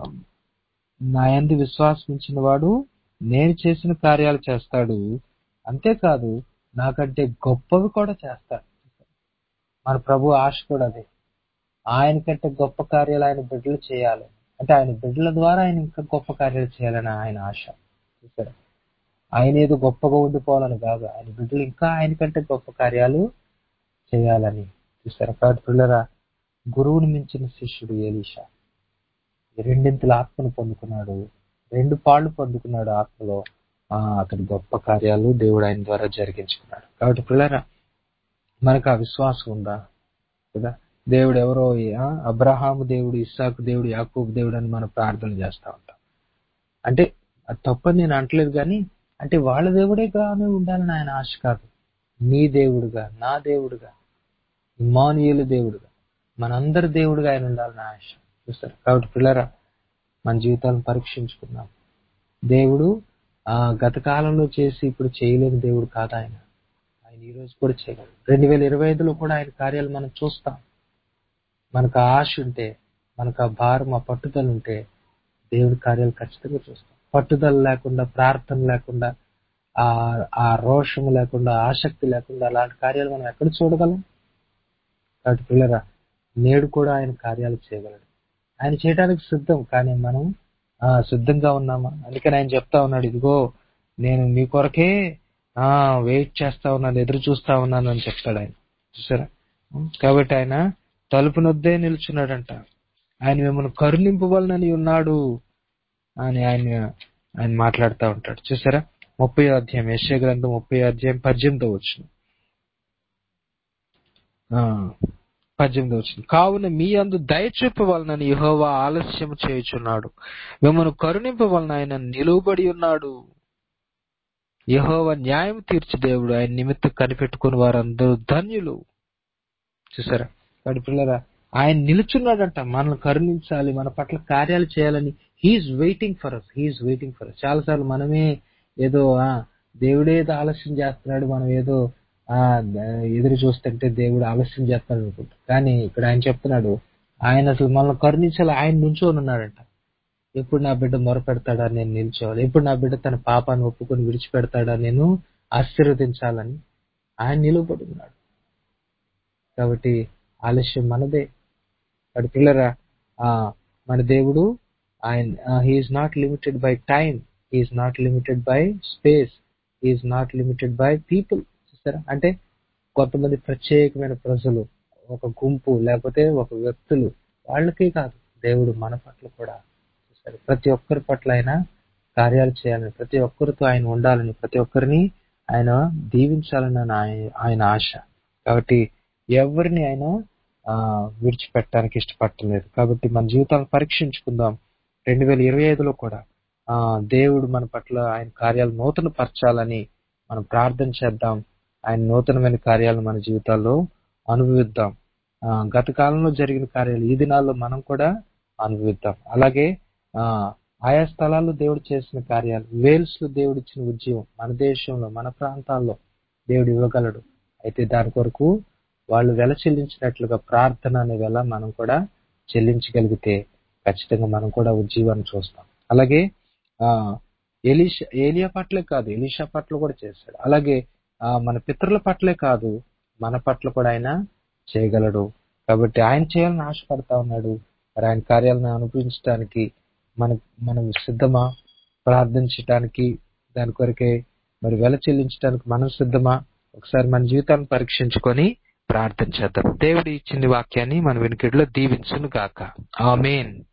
నా యందు విశ్వాసం ఉంచిన వాడు నేను చేసిన కార్యాలు చేస్తాడు అంతేకాదు నాకంటే గొప్పవి కూడా చేస్తాడు మన ప్రభు ఆశ కూడా అదే ఆయన కంటే గొప్ప కార్యాలు ఆయన బిడ్డలు చేయాలి అంటే ఆయన బిడ్డల ద్వారా ఆయన ఇంకా గొప్ప కార్యాలు చేయాలని ఆయన ఆశ చూసారా ఆయన ఏదో గొప్పగా ఉండిపోవాలని కాదు ఆయన బిడ్డలు ఇంకా ఆయన కంటే గొప్ప కార్యాలు చేయాలని చూసారా కాబట్టి పిల్లరా గురువుని మించిన శిష్యుడు ఏలీషా రెండింతల ఆత్మను పొందుకున్నాడు రెండు పాళ్ళు పొందుకున్నాడు ఆత్మలో ఆ అతడు గొప్ప కార్యాలు దేవుడు ఆయన ద్వారా జరిగించుకున్నాడు కాబట్టి పిల్లరా మనకు ఆ విశ్వాసం ఉందా కదా దేవుడు ఎవరో ఆ, అబ్రహాము దేవుడు ఇస్సాకు దేవుడు యాకూబు దేవుడు అని మనం ప్రార్థన చేస్తా ఉంటాం అంటే అది తప్పని నేను అంటలేదు కానీ అంటే వాళ్ళ దేవుడే కానీ ఉండాలని ఆయన ఆశ కాదు నీ దేవుడుగా నా దేవుడుగా ఇమానుయేలు దేవుడుగా మనందరి దేవుడుగా ఆయన ఉండాలని ఆశ చూస్తారు కాబట్టి పిల్లరా మన జీవితాలను పరీక్షించుకుందాం దేవుడు ఆ గత కాలంలో చేసి ఇప్పుడు చేయలేని దేవుడు కాదు ఆయన ఆయన ఈ రోజు కూడా చేయగలడు రెండు వేల ఇరవై ఐదులో కూడా ఆయన కార్యాలు మనం చూస్తాం మనకు ఆ ఆశ ఉంటే మనకు ఆ భారం ఆ పట్టుదల ఉంటే దేవుడి కార్యాలు ఖచ్చితంగా చూస్తాం పట్టుదల లేకుండా ప్రార్థన లేకుండా ఆ ఆ రోషం లేకుండా ఆసక్తి లేకుండా అలాంటి కార్యాలు మనం ఎక్కడ చూడగలం కాబట్టి పిల్లరా నేడు కూడా ఆయన కార్యాలు చేయగలడు ఆయన చేయడానికి సిద్ధం కానీ మనం ఆ సిద్ధంగా ఉన్నామా అందుకని ఆయన చెప్తా ఉన్నాడు ఇదిగో నేను మీ కొరకే ఆ వెయిట్ చేస్తా ఉన్నాను ఎదురు చూస్తా ఉన్నాను అని చెప్తాడు ఆయన చూసారా కాబట్టి ఆయన తలుపు నొద్దే నిల్చున్నాడంట ఆయన మిమ్మల్ని కరుణింపవలనని ఉన్నాడు అని ఆయన ఆయన మాట్లాడుతూ ఉంటాడు చూసారా ముప్పై అధ్యాయం యశ్య గ్రంథం ముప్పై అధ్యాయం పద్దెనిమిదో వచ్చిన పద్దెనిమిది వచ్చింది కావున మీ అందు దయచూపవలనని యెహోవా ఆలస్యం చేయుచున్నాడు మిమ్మల్ని కరుణింపవలన ఆయన నిలువబడి ఉన్నాడు యెహోవా న్యాయం తీర్చి దేవుడు ఆయన నిమిత్తం కనిపెట్టుకుని వారందరూ ధన్యులు చూసారా వాడి పిల్లరా ఆయన నిలుచున్నాడంట మనల్ని కరుణించాలి మన పట్ల కార్యాలు చేయాలని he is waiting for us he is waiting for us చాలాసార్లు మనమే ఏదో ఆ దేవుడే ఏదో ఆలస్యం చేస్తున్నాడు మనం ఏదో ఆ ఎదురు చూస్తుంటే దేవుడు ఆలస్యం చేస్తాడు అనుకుంటా కానీ ఇక్కడ ఆయన చెప్తున్నాడు ఆయన అసలు మనల్ని కరుణించాలి ఆయన నుంచొని ఉన్నాడంట ఎప్పుడు నా బిడ్డ మొరపెడతాడా నేను నిల్చోవాలి ఎప్పుడు నా బిడ్డ తన పాపాన్ని ఒప్పుకొని విడిచిపెడతాడా నేను ఆశీర్వదించాలని ఆయన నిలువబడి ఉన్నాడు కాబట్టి ఆలస్యం మనదే వాడి పిల్లరా ఆ మన దేవుడు ఆయన he is not limited by time he is not limited by space he is not limited by people చూస్తారా అంటే కొంతమంది ప్రత్యేకమైన ప్రజలు ఒక గుంపు లేకపోతే ఒక వ్యక్తులు వాళ్ళకే కాదు దేవుడు మన పట్ల కూడా చూస్తారు ప్రతి ఒక్కరి పట్ల ఆయన కార్యాలు చేయాలని ప్రతి ఒక్కరితో ఆయన ఉండాలని ప్రతి ఒక్కరిని ఆయన దీవించాలని ఆయన ఆయన ఆశ కాబట్టి ఎవరిని ఆయన ఆ విడిచిపెట్టడానికి ఇష్టపడలేదు కాబట్టి మన జీవితాలను పరీక్షించుకుందాం రెండు వేల ఇరవై ఐదులో కూడా ఆ దేవుడు మన పట్ల ఆయన కార్యాలు నూతన పరచాలని మనం ప్రార్థన చేద్దాం ఆయన నూతనమైన కార్యాలు మన జీవితాల్లో అనుభవిద్దాం ఆ గత కాలంలో జరిగిన కార్యాలు ఈ దినాల్లో మనం కూడా అనుభవిద్దాం అలాగే ఆ ఆయా స్థలాల్లో దేవుడు చేసిన కార్యాలు వేల్స్ లో దేవుడు ఇచ్చిన ఉద్యమం మన దేశంలో మన ప్రాంతాల్లో దేవుడు ఇవ్వగలడు అయితే దాని కొరకు వాళ్ళు వెల చెల్లించినట్లుగా ప్రార్థన అనే వెల మనం కూడా చెల్లించగలిగితే ఖచ్చితంగా మనం కూడా ఉజ్జీవాన్ని చూస్తాం అలాగే ఆ ఎలీషా ఏలియా పట్లే కాదు ఎలీషా పట్ల కూడా చేశాడు అలాగే ఆ మన పితరుల పట్లే కాదు మన పట్ల కూడా ఆయన చేయగలడు కాబట్టి ఆయన చేయాలని ఆశపడతా ఉన్నాడు మరి ఆయన కార్యాలను అనుభవించడానికి మన మనం సిద్ధమా ప్రార్థించడానికి దాని కొరకే మరి వెల చెల్లించడానికి మనం సిద్ధమా ఒకసారి మన జీవితాన్ని పరీక్షించుకొని ప్రార్థన చేద్దాం దేవుడు ఇచ్చిన వాక్యాన్ని మన వెనుకడిలో దీవించును గాక ఆమెన్